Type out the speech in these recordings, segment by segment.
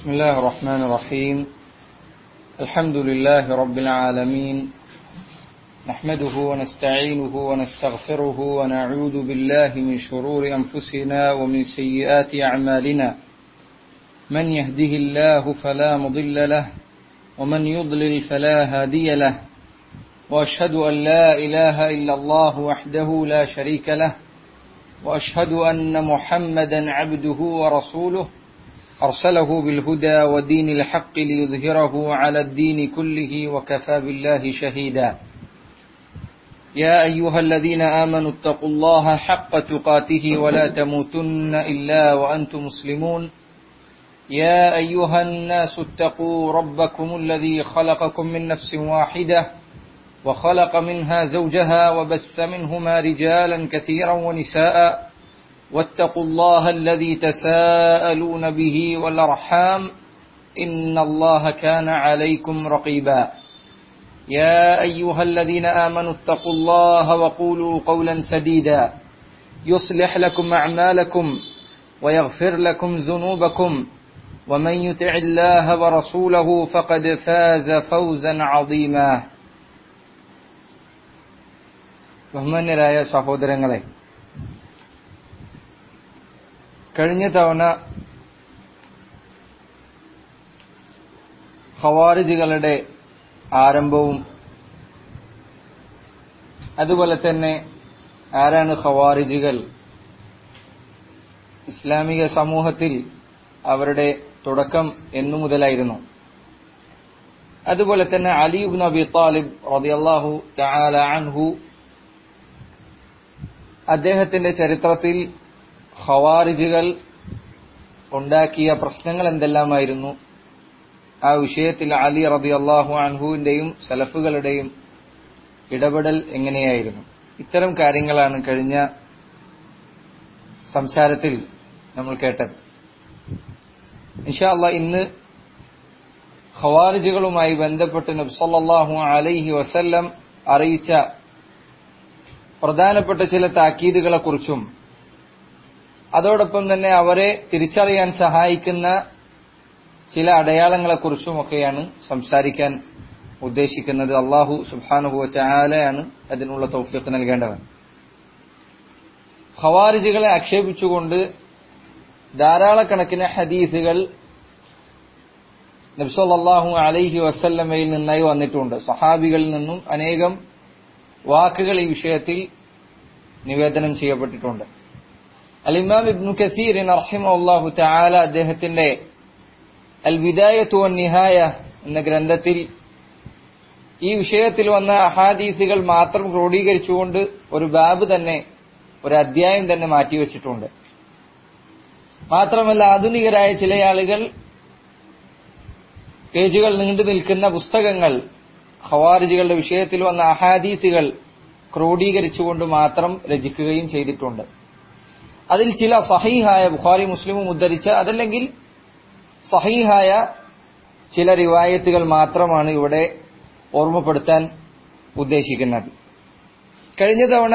بسم الله الرحمن الرحيم الحمد لله رب العالمين نحمده ونستعينه ونستغفره ونعوذ بالله من شرور أنفسنا ومن سيئات أعمالنا من يهده الله فلا مضل له ومن يضلل فلا هادي له وأشهد أن لا إله إلا الله وحده لا شريك له وأشهد أن محمدا عبده ورسوله أرسله بالهدى ودين الحق ليظهره على الدين كله وكفى بالله شهيدا يا أيها الذين آمنوا اتقوا الله حق تقاته ولا تموتن إلا وأنتم مسلمون يا أيها الناس اتقوا ربكم الذي خلقكم من نفس واحدة وخلق منها زوجها وبث منهما رجالا كثيرا ونساء واتقوا الله الذي تساءلون به والأرحام إن الله كان عليكم رقيبا يا أيها الذين آمنوا اتقوا الله وقولوا قولا سديدا يصلح لكم أعمالكم ويغفر لكم ذنوبكم ومن يطع الله ورسوله فقد فاز فوزا عظيما ബഹുമാന്യരായ സഹോദരങ്ങളെ കഴിഞ്ഞ തവണ ഖവാരിജുകളുടെ ആരംഭവും അതുപോലെ തന്നെ ആരാണ് ഖവാരിജുകൾ ഇസ്ലാമിക സമൂഹത്തിൽ അവരുടെ തുടക്കം എന്നു മുതലായിരുന്നു അതുപോലെ തന്നെ അലിബ് നബി താലിബ് റതിയല്ലാഹു തആല അൻഹു അദ്ദേഹത്തിന്റെ ചരിത്രത്തിൽ ഖവാരിജുകൾ ഉണ്ടാക്കിയ പ്രശ്നങ്ങൾ എന്തെല്ലാമായിരുന്നു ആ വിഷയത്തിൽ അലി റബി അള്ളാഹു അൻഹുവിന്റെയും സലഫുകളുടെയും ഇടപെടൽ എങ്ങനെയായിരുന്നു ഇത്തരം കാര്യങ്ങളാണ് കഴിഞ്ഞ സംസാരത്തിൽ നമ്മൾ കേട്ടത് ഇൻഷാല്ല ഇന്ന് ഖവാരിജുകളുമായി ബന്ധപ്പെട്ട് നബ്സല്ലാഹു അലൈഹി വസല്ലം അറിയിച്ച പ്രധാനപ്പെട്ട ചില താക്കീതുകളെക്കുറിച്ചും അതോടൊപ്പം തന്നെ അവരെ തിരിച്ചറിയാൻ സഹായിക്കുന്ന ചില അടയാളങ്ങളെക്കുറിച്ചുമൊക്കെയാണ് സംസാരിക്കാൻ ഉദ്ദേശിക്കുന്നത് അള്ളാഹു സുബാനുഹുവ ചായാലയാണ് അതിനുള്ള തൗഫീഖ് നൽകേണ്ടവൻ ഖവാരിജുകളെ ആക്ഷേപിച്ചുകൊണ്ട് ധാരാളക്കണക്കിന് ഹദീസുകൾ നബ്സല്ലാഹു അലൈഹി വസല്ലമയിൽ നിന്നായി വന്നിട്ടുണ്ട് സഹാബികളിൽ നിന്നും അനേകം വാക്കുകൾ ഈ വിഷയത്തിൽ നിവേദനം ചെയ്യപ്പെട്ടിട്ടുണ്ട് അലിമാം ഇബ്നു കസീർ അർഹിമല്ലാഹു തആല അദ്ദേഹത്തിന്റെ അൽ വിദായത്തു നിഹായ എന്ന ഗ്രന്ഥത്തിൽ ഈ വിഷയത്തിൽ വന്ന അഹാദീസുകൾ മാത്രം ക്രോഡീകരിച്ചുകൊണ്ട് ഒരു ബാബ് തന്നെ ഒരു അധ്യായം തന്നെ മാറ്റിവെച്ചിട്ടുണ്ട് മാത്രമല്ല ആധുനികരായ ചില ആളുകൾ പേജുകൾ നീണ്ടു നിൽക്കുന്ന പുസ്തകങ്ങൾ ഖവാരിജുകളുടെ വിഷയത്തിൽ വന്ന അഹാദീസുകൾ ക്രോഡീകരിച്ചുകൊണ്ട് മാത്രം രചിക്കുകയും ചെയ്തിട്ടുണ്ട് അതിൽ ചില സഹീഹായ ബുഖാരി മുസ്ലിമും ഉദ്ധരിച്ച അതല്ലെങ്കിൽ സഹീഹായ ചില റിവായത്തുകൾ മാത്രമാണ് ഇവിടെ ഓർമ്മപ്പെടുത്താൻ ഉദ്ദേശിക്കുന്നത് കഴിഞ്ഞ തവണ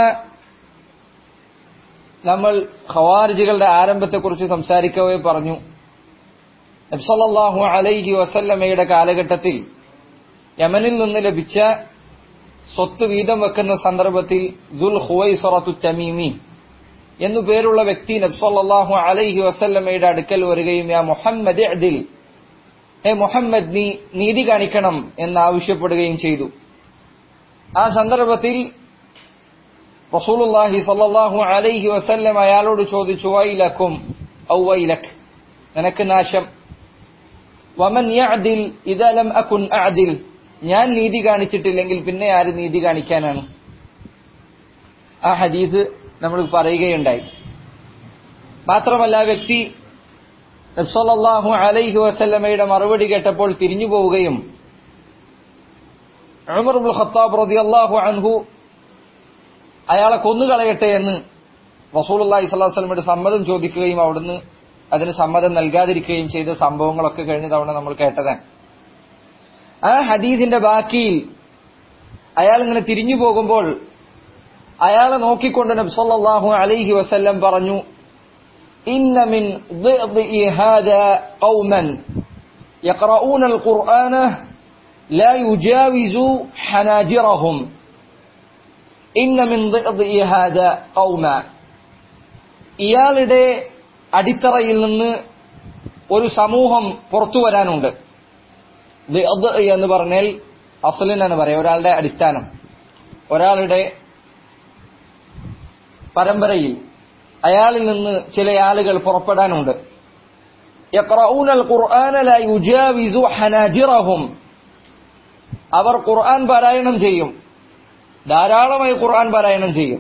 നമ്മൾ ഖവാരിജുകളുടെ ആരംഭത്തെക്കുറിച്ച് സംസാരിക്കവേ പറഞ്ഞു നബ്സല്ലാഹു അലൈഹി വസല്ലമയുടെ കാലഘട്ടത്തിൽ യമനിൽ നിന്ന് ലഭിച്ച സ്വത്ത് വീതം വെക്കുന്ന സന്ദർഭത്തിൽ ദുൽ ഹുവൈസറത്തു തമീമി എന്നു പേരുള്ള വ്യക്തി നബ്സല്ലാഹു അലൈഹി വസല്ലമയുടെ അടുക്കൽ വരികയും യാ മുഹമ്മദ് അദിൽ ഹേ മുഹമ്മദ് നീ നീതി കാണിക്കണം എന്ന് ആവശ്യപ്പെടുകയും ചെയ്തു ആ സന്ദർഭത്തിൽ റസൂലുല്ലാഹി സല്ലാഹു അലൈഹി വസല്ലം അയാളോട് ചോദിച്ചു വൈലക്കും ഔവൈലക് നിനക്ക് നാശം വമൻ യഅദിൽ ഇദാ ലം അകുൻ അഅദിൽ ഞാൻ നീതി കാണിച്ചിട്ടില്ലെങ്കിൽ പിന്നെ ആര് നീതി കാണിക്കാനാണ് ആ ഹദീസ് നമ്മൾ പറയുകയുണ്ടായി മാത്രമല്ല വ്യക്തി നബ്സല്ലാഹു അലൈഹി വസല്ലമയുടെ മറുപടി കേട്ടപ്പോൾ തിരിഞ്ഞു പോവുകയും ഉമർബുൽ ഖത്താബ് റളിയല്ലാഹു അൻഹു അയാളെ കൊന്നുകളയട്ടെ എന്ന് റസൂലുള്ളാഹി സ്വല്ലല്ലാഹു അലൈഹി വസല്ലമയുടെ സമ്മതം ചോദിക്കുകയും അവിടുന്ന് അതിന് സമ്മതം നൽകാതിരിക്കുകയും ചെയ്ത സംഭവങ്ങളൊക്കെ കഴിഞ്ഞ തവണ നമ്മൾ കേട്ടതാണ് ആ ഹദീസിന്റെ ബാക്കിയിൽ അയാൾ ഇങ്ങനെ തിരിഞ്ഞു പോകുമ്പോൾ അയാളെ നോക്കിക്കൊണ്ട് നബ്സല്ലാഹു അലൈഹി വസല്ലം പറഞ്ഞു ഇന്ന മിൻ ضئضئ هذا قوما يقرؤون القرآن لا يجاوز حناجرهم إن من ضئضئ هذا قوما ഇയാളുടെ അടിത്തറയിൽ നിന്ന് ഒരു സമൂഹം പുറത്തു വരാനുണ്ട് ദിഅദ് എന്ന് പറഞ്ഞാൽ അസലിനാണ് പറയാം ഒരാളുടെ അടിസ്ഥാനം ഒരാളുടെ പരമ്പരയിൽ അയാളിൽ നിന്ന് ചില ആളുകൾ പുറപ്പെടാനുണ്ട് يقرؤون القرآن لا يجاوز حناجرهم അവർ ഖുർആൻ പാരായണം ചെയ്യും ധാരാളമായി ഖുർആൻ പാരായണം ചെയ്യും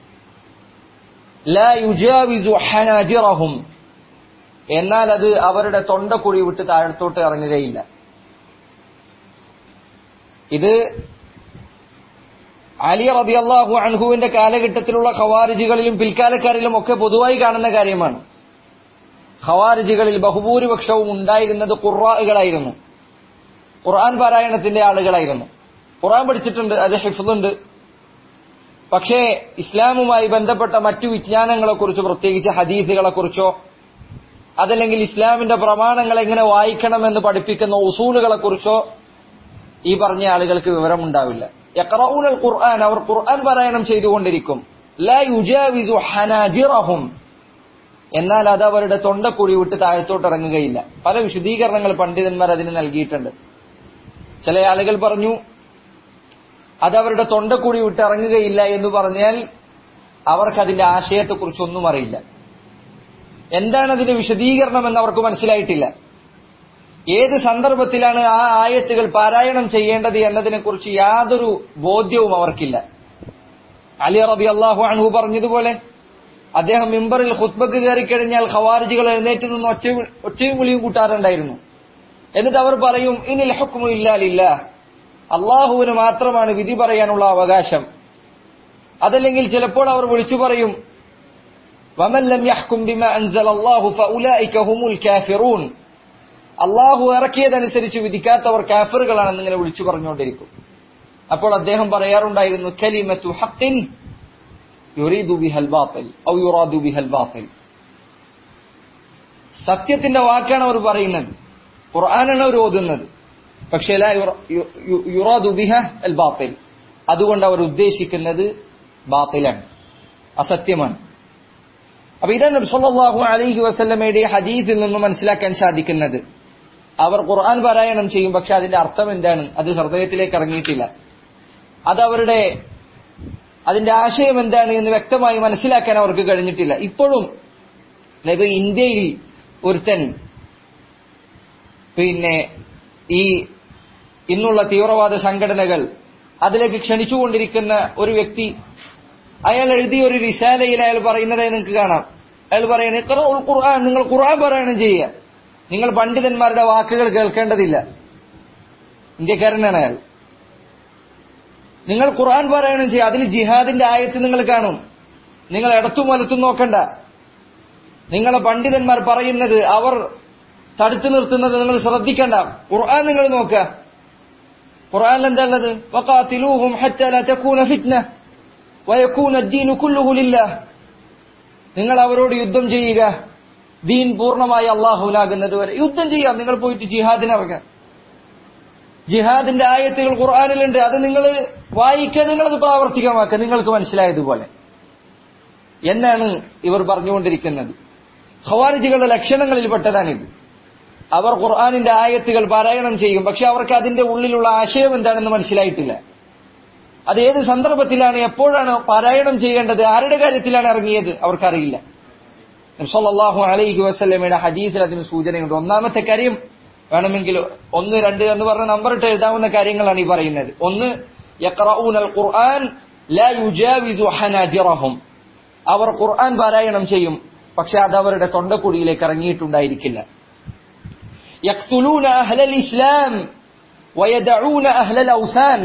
ലാ യുജാവിസു ഹനാജിറഹും എന്നാൽ അത് അവരുടെ തൊണ്ടക്കുഴി വിട്ട് താഴത്തോട്ട് ഇറങ്ങുകയില്ല ഇത് അലി റബിയല്ലാഹു അൻഹുവിന്റെ കാലഘട്ടത്തിലുള്ള ഖവാരിജികളിലും പിൽക്കാലക്കാരിലും ഒക്കെ പൊതുവായി കാണുന്ന കാര്യമാണ് ഖവാരിജികളിൽ ബഹുഭൂരിപക്ഷവും ഉണ്ടായിരുന്നത് ഖുർആകളായിരുന്നു ഖുർആൻ പാരായണത്തിന്റെ ആളുകളായിരുന്നു ഖുർആൻ പഠിച്ചിട്ടുണ്ട് അത് ഹിഫുണ്ട് പക്ഷേ ഇസ്ലാമുമായി ബന്ധപ്പെട്ട മറ്റു വിജ്ഞാനങ്ങളെക്കുറിച്ച് പ്രത്യേകിച്ച് ഹദീസുകളെക്കുറിച്ചോ അതല്ലെങ്കിൽ ഇസ്ലാമിന്റെ പ്രമാണങ്ങൾ എങ്ങനെ വായിക്കണമെന്ന് പഠിപ്പിക്കുന്ന ഉസൂലുകളെക്കുറിച്ചോ ഈ പറഞ്ഞ ആളുകൾക്ക് വിവരമുണ്ടാവില്ല യഖറഊനൽ ഖുർആൻ അവർ ഖുർആൻ പാരായണം ചെയ്തുകൊണ്ടിരിക്കും ലാ യുജാവിസു ഹനാജിറഹും എന്നാൽ അത് അവരുടെ തൊണ്ടക്കുഴി വിട്ട് താഴത്തോട്ട് ഇറങ്ങുകയില്ല പല വിശദീകരണങ്ങൾ പണ്ഡിതന്മാർ അതിന് നൽകിയിട്ടുണ്ട് ചില ആളുകൾ പറഞ്ഞു അത് അവരുടെ തൊണ്ടക്കുഴി വിട്ട് ഇറങ്ങുകയില്ല എന്ന് പറഞ്ഞാൽ അവർക്ക് അതിന്റെ ആശയത്തെക്കുറിച്ചൊന്നും അറിയില്ല എന്താണ് അതിന്റെ വിശദീകരണം എന്ന് അവർക്ക് മനസ്സിലായിട്ടില്ല ഏത് സന്ദർഭത്തിലാണ് ആ ആയത്തുകൾ പാരായണം ചെയ്യേണ്ടത് എന്നതിനെക്കുറിച്ച് യാതൊരു ബോധ്യവും അവർക്കില്ല അലി റബി അള്ളാഹു അൻഹു പറഞ്ഞതുപോലെ അദ്ദേഹം മിമ്പറിൽ ഖുത്ബക്ക് കയറി കഴിഞ്ഞാൽ ഖവാരിജികൾ എഴുന്നേറ്റ് നിന്ന് ഒച്ച ഒച്ചയും വിളിയും കൂട്ടാറുണ്ടായിരുന്നു എന്നിട്ട് അവർ പറയും ഇനിൽ ഹുക്മു ഇല്ലാലില്ല അള്ളാഹുവിന് മാത്രമാണ് വിധി പറയാനുള്ള അവകാശം അതല്ലെങ്കിൽ ചിലപ്പോൾ അവർ വിളിച്ചു പറയും ومن لم يحكم بما أنزل الله فأولئك هم الكافرون അള്ളാഹു ഇറക്കിയതനുസരിച്ച് വിധിക്കാത്തവർ കാഫറുകളാണെന്ന് ഇങ്ങനെ വിളിച്ചു പറഞ്ഞുകൊണ്ടിരിക്കും അപ്പോൾ അദ്ദേഹം പറയാറുണ്ടായിരുന്നു കലിമത്തു ഹഖിൻ യുറീദു ബിഹൽ ബാത്തിൽ ഔ യുറാദു ബിഹൽ ബാത്തിൽ സത്യത്തിന്റെ വാക്കാണ് അവർ പറയുന്നത് ഖുർആനാണ് അവർ ഓതുന്നത് പക്ഷേ ലാ യുറാദു ബിഹ അൽ ബാത്തിൽ അതുകൊണ്ട് അവർ ഉദ്ദേശിക്കുന്നത് ബാത്തിലാണ് അസത്യമാണ് അപ്പൊ ഇതാണ് സല്ലല്ലാഹു അലൈഹി വസല്ലമയുടെ ഹദീസിൽ നിന്ന് മനസ്സിലാക്കാൻ സാധിക്കുന്നത് അവർ ഖുർആൻ പാരായണം ചെയ്യും പക്ഷെ അതിന്റെ അർത്ഥം എന്താണ് അത് ഹൃദയത്തിലേക്ക് ഇറങ്ങിയിട്ടില്ല അത് അവരുടെ അതിന്റെ ആശയം എന്താണ് എന്ന് വ്യക്തമായി മനസ്സിലാക്കാൻ അവർക്ക് കഴിഞ്ഞിട്ടില്ല ഇപ്പോഴും ഇപ്പൊ ഇന്ത്യയിൽ ഒരുത്തൻ പിന്നെ ഈ ഇന്നുള്ള തീവ്രവാദ സംഘടനകൾ അതിലേക്ക് ക്ഷണിച്ചുകൊണ്ടിരിക്കുന്ന ഒരു വ്യക്തി അയാൾ എഴുതിയ ഒരു റിസാലയിൽ അയാൾ പറയുന്നതായി നിങ്ങൾക്ക് കാണാം അയാൾ പറയുന്നത് ഖുർആൻ നിങ്ങൾ ഖുർആൻ പാരായണം ചെയ്യുക നിങ്ങൾ പണ്ഡിതന്മാരുടെ വാക്കുകൾ കേൾക്കേണ്ടതില്ല ഇന്ത്യക്കാരനാണ് അയാൾ നിങ്ങൾ ഖുർആൻ പാരായണം ചെയ്യുക അതിൽ ജിഹാദിന്റെ ആയത്ത് നിങ്ങൾ കാണും നിങ്ങൾ ഇടത്തും വലത്തും നോക്കണ്ട നിങ്ങളെ പണ്ഡിതന്മാർ പറയുന്നത് അവർ തടുത്തു നിർത്തുന്നത് നിങ്ങൾ ശ്രദ്ധിക്കണ്ട ഖുർആൻ നിങ്ങൾ നോക്കുക ഖുർആനിൽ എന്താ ഉള്ളത് വഖാതിലൂഹും ഹത്താ ലാ തകൂന ഫിത്ന വയക്കൂന ദീനു കുല്ലുഹുലില്ല നിങ്ങൾ അവരോട് യുദ്ധം ചെയ്യുക ദീൻ പൂർണ്ണമായി അള്ളാഹുലാകുന്നത് വരെ യുദ്ധം ചെയ്യാം നിങ്ങൾ പോയിട്ട് ജിഹാദിനിറങ്ങാം ജിഹാദിന്റെ ആയത്തുകൾ ഖുർആാനിലുണ്ട് അത് നിങ്ങൾ വായിക്കുക നിങ്ങളത് പ്രാവർത്തികമാക്കുക നിങ്ങൾക്ക് മനസ്സിലായതുപോലെ എന്നാണ് ഇവർ പറഞ്ഞുകൊണ്ടിരിക്കുന്നത് ഖവാരിജികളുടെ ലക്ഷണങ്ങളിൽപ്പെട്ടതാണിത് അവർ ഖുർആാനിന്റെ ആയത്തുകൾ പാരായണം ചെയ്യും പക്ഷെ അവർക്ക് അതിന്റെ ഉള്ളിലുള്ള ആശയം എന്താണെന്ന് മനസ്സിലായിട്ടില്ല അത് ഏത് സന്ദർഭത്തിലാണ് എപ്പോഴാണ് പാരായണം ചെയ്യേണ്ടത് ആരുടെ കാര്യത്തിലാണ് ഇറങ്ങിയത് അവർക്കറിയില്ല സല്ലല്ലാഹു അലൈഹി വസല്ലമയുടെ ഹദീസിൽ അതിന് സൂചനയുണ്ട് ഒന്നാമത്തെ കാര്യം വേണമെങ്കിൽ ഒന്ന് രണ്ട് എന്ന് പറഞ്ഞ നമ്പർ ഇട്ട് എഴുതാവുന്ന കാര്യങ്ങളാണ് ഈ പറയുന്നത് ഒന്ന് യഖറഊനൽ ഖുർആൻ ലാ യുജാവിസു ഹനാജിറഹും അവർ ഖുർആൻ പാരായണം ചെയ്യും പക്ഷെ അത് അവരുടെ തൊണ്ടക്കുടിയിലേക്ക് ഇറങ്ങിയിട്ടുണ്ടായിരിക്കില്ല യഖ്തുലൂന അഹ്ലൽ ഇസ്ലാം വയദഊന അഹ്ലൽ ഔസാൻ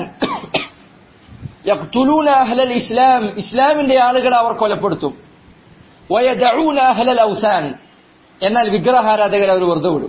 യഖ്തുലൂന അഹ്ലൽ ഇസ്ലാം ഇസ്ലാമിന്റെ ആളുകളെ അവർ കൊലപ്പെടുത്തും വയദഊന അഹ്ലൽ ഔസാൻ എന്നാൽ വിഗ്രഹാരാധകരെ അവർ വെറുതെ വിടും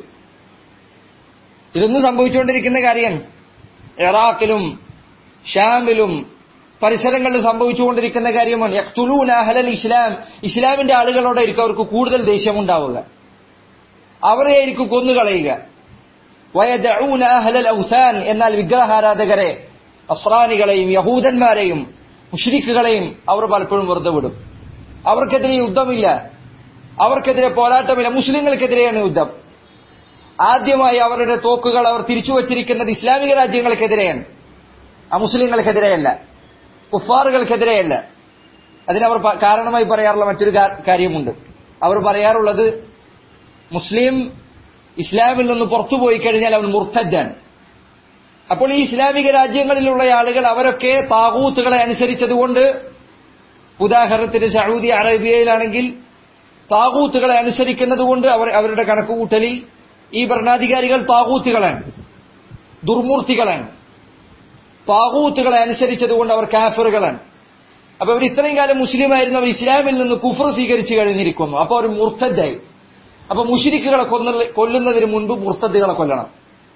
ഇതൊന്നും സംഭവിച്ചുകൊണ്ടിരിക്കുന്ന കാര്യമാണ് ഇറാഖിലും ഷാമിലും പരിസരങ്ങളിലും സംഭവിച്ചുകൊണ്ടിരിക്കുന്ന കാര്യമാണ് യഖ്തുലൂന അഹ്ലൽ ഇസ്ലാം ഇസ്ലാമിന്റെ ആളുകളോടായിരിക്കും അവർക്ക് കൂടുതൽ ദേഷ്യമുണ്ടാവുക അവരെയായിരിക്കും കൊന്നുകളയുക വയദഊന അഹ്ലൽ ഔസാൻ എന്നാൽ വിഗ്രഹാരാധകരെ അസ്രാനികളെയും യഹൂദന്മാരെയും മുഷ്രിക്കുകളെയും അവർ പലപ്പോഴും വെറുതെ വിടും അവർക്കെതിരെ യുദ്ധമില്ല അവർക്കെതിരെ പോരാട്ടമില്ല മുസ്ലിങ്ങൾക്കെതിരെയാണ് യുദ്ധം ആദ്യമായി അവരുടെ തോക്കുകൾ അവർ തിരിച്ചു വച്ചിരിക്കുന്നത് ഇസ്ലാമിക രാജ്യങ്ങൾക്കെതിരെയാണ് ആ മുസ്ലിങ്ങൾക്കെതിരെയല്ല കുഫാറുകൾക്കെതിരെയല്ല അതിനവർ പ- കാരണമായി പറയാറുള്ള മറ്റൊരു കാ- കാര്യമുണ്ട് അവർ പറയാറുള്ളത് മുസ്ലിം ഇസ്ലാമിൽ നിന്ന് പുറത്തുപോയി കഴിഞ്ഞാൽ അവൻ മുർത്തജാണ് അപ്പോൾ ഈ ഇസ്ലാമിക രാജ്യങ്ങളിലുള്ള ആളുകൾ അവരൊക്കെ താകൂത്തുകളെ അനുസരിച്ചതുകൊണ്ട് ഉദാഹരണത്തിന് സൗദി അറേബ്യയിലാണെങ്കിൽ താകൂത്തുകളെ അനുസരിക്കുന്നത് കൊണ്ട് അവർ അവരുടെ കണക്കുകൂട്ടലിൽ ഈ ഭരണാധികാരികൾ താകൂത്തുകളാണ് ദുർമൂർത്തികളാണ് താകൂത്തുകളെ അനുസരിച്ചതുകൊണ്ട് അവർ കാഫറുകളാണ് അപ്പൊ അവർ ഇത്രയും കാലം മുസ്ലിം ആയിരുന്നു അവർ ഇസ്ലാമിൽ നിന്ന് കുഫർ സ്വീകരിച്ചു കഴിഞ്ഞിരിക്കുന്നു അപ്പൊ അവർ മുർത്തജായി അപ്പൊ മുഷിരിക്കുകളെ കൊന്ന കൊല്ലുന്നതിന് മുൻപ് മുർത്തദ്ദുകളെ കൊല്ലണം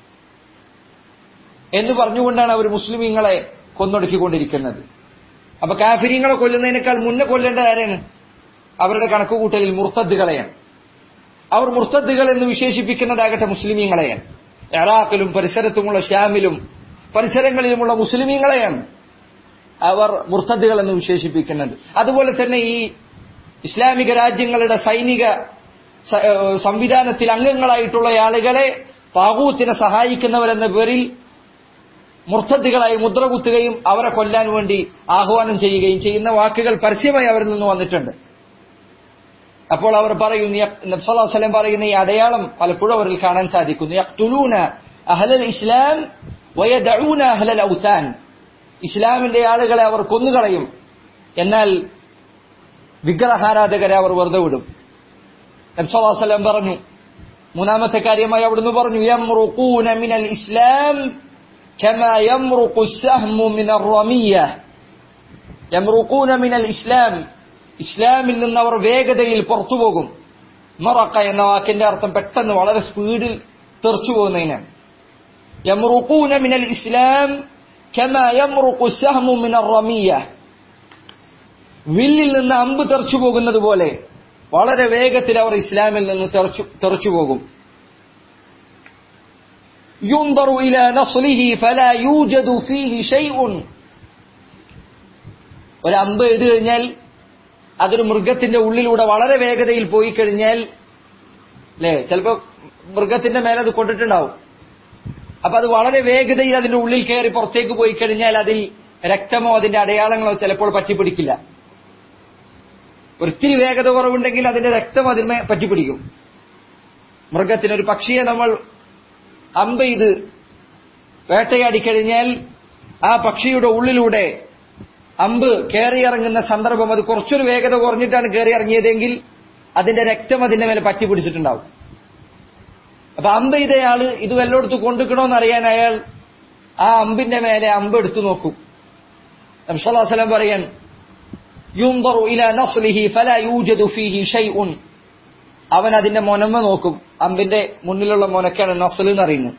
എന്ന് പറഞ്ഞുകൊണ്ടാണ് അവർ മുസ്ലിമീങ്ങളെ കൊന്നൊടുക്കിക്കൊണ്ടിരിക്കുന്നത് അപ്പൊ കാഫിരിങ്ങളെ കൊല്ലുന്നതിനേക്കാൾ മുന്നേ കൊല്ലേണ്ട ആരാണ് അവരുടെ കണക്കുകൂട്ടലിൽ മുർത്തദ്ദുകളെയാണ് അവർ മുർത്തദ്ദുകൾ എന്ന് വിശേഷിപ്പിക്കുന്നതാകട്ടെ മുസ്ലിമീങ്ങളെയാണ് ഇറാഖിലും പരിസരത്തുമുള്ള ഷ്യാമിലും പരിസരങ്ങളിലുമുള്ള മുസ്ലിമീങ്ങളെയാണ് അവർ മുർത്തദ്ദുകൾ എന്ന് വിശേഷിപ്പിക്കുന്നത് അതുപോലെ തന്നെ ഈ ഇസ്ലാമിക രാജ്യങ്ങളുടെ സൈനിക സ- ഏഹ് സംവിധാനത്തിൽ അംഗങ്ങളായിട്ടുള്ള ആളുകളെ താകൂത്തിനെ സഹായിക്കുന്നവരെന്ന പേരിൽ മുർത്തദ്ദികളായി മുദ്ര കുത്തുകയും അവരെ കൊല്ലാൻ വേണ്ടി ആഹ്വാനം ചെയ്യുകയും ചെയ്യുന്ന വാക്കുകൾ പരസ്യമായി അവരിൽ നിന്ന് വന്നിട്ടുണ്ട് അപ്പോൾ അവർ പറയുന്നു യ- നബി സല്ലല്ലാഹു അലൈഹി വസല്ലം പറയുന്ന ഈ അടയാളം പലപ്പോഴും അവരിൽ കാണാൻ സാധിക്കുന്നു യഖ്തുലൂന അഹ്ലൽ ഇസ്ലാം വയദഊന അഹ്ലൽ ഔസാൻ ഇസ്ലാമിന്റെ ആളുകളെ അവർ കൊന്നുകളയും എന്നാൽ വിഗ്രഹാരാധകരെ അവർ വെറുതെ വിടും നബി സല്ലല്ലാഹു അലൈഹി വസല്ലം പറഞ്ഞു മൂന്നാമത്തെ കാര്യമായി അവിടുന്ന് പറഞ്ഞു യംറുഖൂന മിനൽ ഇസ്ലാം كما يمرق السهم من الرمية يمرقون من الإسلام ഇസ്ലാമിൽ നിന്ന് അവർ വേഗതയിൽ പുറത്തുപോകും മറക്ക എന്ന വാക്കിന്റെ അർത്ഥം പെട്ടെന്ന് വളരെ സ്പീഡിൽ തെറിച്ചു പോകുന്നതിനാണ് യമ്രുഖൂന മിനൽ ഇസ്ലാം كما يمرق السهم من الرمية വില്ലിൽ നിന്ന് അമ്പ് തെറിച്ചു പോകുന്നത് പോലെ വളരെ വേഗത്തിൽ അവർ ഇസ്ലാമിൽ നിന്ന് തെറിച്ചു തെറിച്ചു പോകും ينظر إلى نصله فلا يوجد فيه شيء ഒരു അമ്പ് എഴുതി കഴിഞ്ഞാൽ അതൊരു മൃഗത്തിന്റെ ഉള്ളിലൂടെ വളരെ വേഗതയിൽ പോയി കഴിഞ്ഞാൽ അല്ലേ ചിലപ്പോ മൃഗത്തിന്റെ മേലെ അത് കൊണ്ടിട്ടുണ്ടാവും അപ്പൊ അത് വളരെ വേഗതയിൽ അതിന്റെ ഉള്ളിൽ കയറി പുറത്തേക്ക് പോയി കഴിഞ്ഞാൽ അതിൽ രക്തമോ അതിന്റെ അടയാളങ്ങളോ ചിലപ്പോൾ പറ്റിപ്പിടിക്കില്ല ഒരിത്തിരി വേഗത കുറവുണ്ടെങ്കിൽ അതിന്റെ രക്തം അതിന്മേ പറ്റിപ്പിടിക്കും മൃഗത്തിന് ഒരു പക്ഷിയെ നമ്മൾ അമ്പ് ചെയ്ത് വേട്ടയാടി കഴിഞ്ഞാൽ ആ പക്ഷിയുടെ ഉള്ളിലൂടെ അമ്പ് കയറിയിറങ്ങുന്ന സന്ദർഭം അത് കുറച്ചൊരു വേഗത കുറഞ്ഞിട്ടാണ് കയറിയിറങ്ങിയതെങ്കിൽ അതിന്റെ രക്തം അതിന്റെ മേലെ പറ്റി പിടിച്ചിട്ടുണ്ടാവും അപ്പൊ അമ്പ് ചെയ്തയാള് ഇത് വല്ലോടത്ത് കൊണ്ടുക്കണോന്ന് അറിയാൻ അയാൾ ആ അമ്പിന്റെ മേലെ അമ്പ് എടുത്തു നോക്കും നബ്സല്ലാസ്ലം പറയാൻ യുംദറു ഇല നസ്ലിഹി ഫല യൂജദു ഫീഹി ഷൈഉൻ അവൻ അതിന്റെ മൊനമ്മ നോക്കും അമ്പിന്റെ മുന്നിലുള്ള മുനക്കാണ് നസ്ൽ എന്ന് അറിയുന്നത്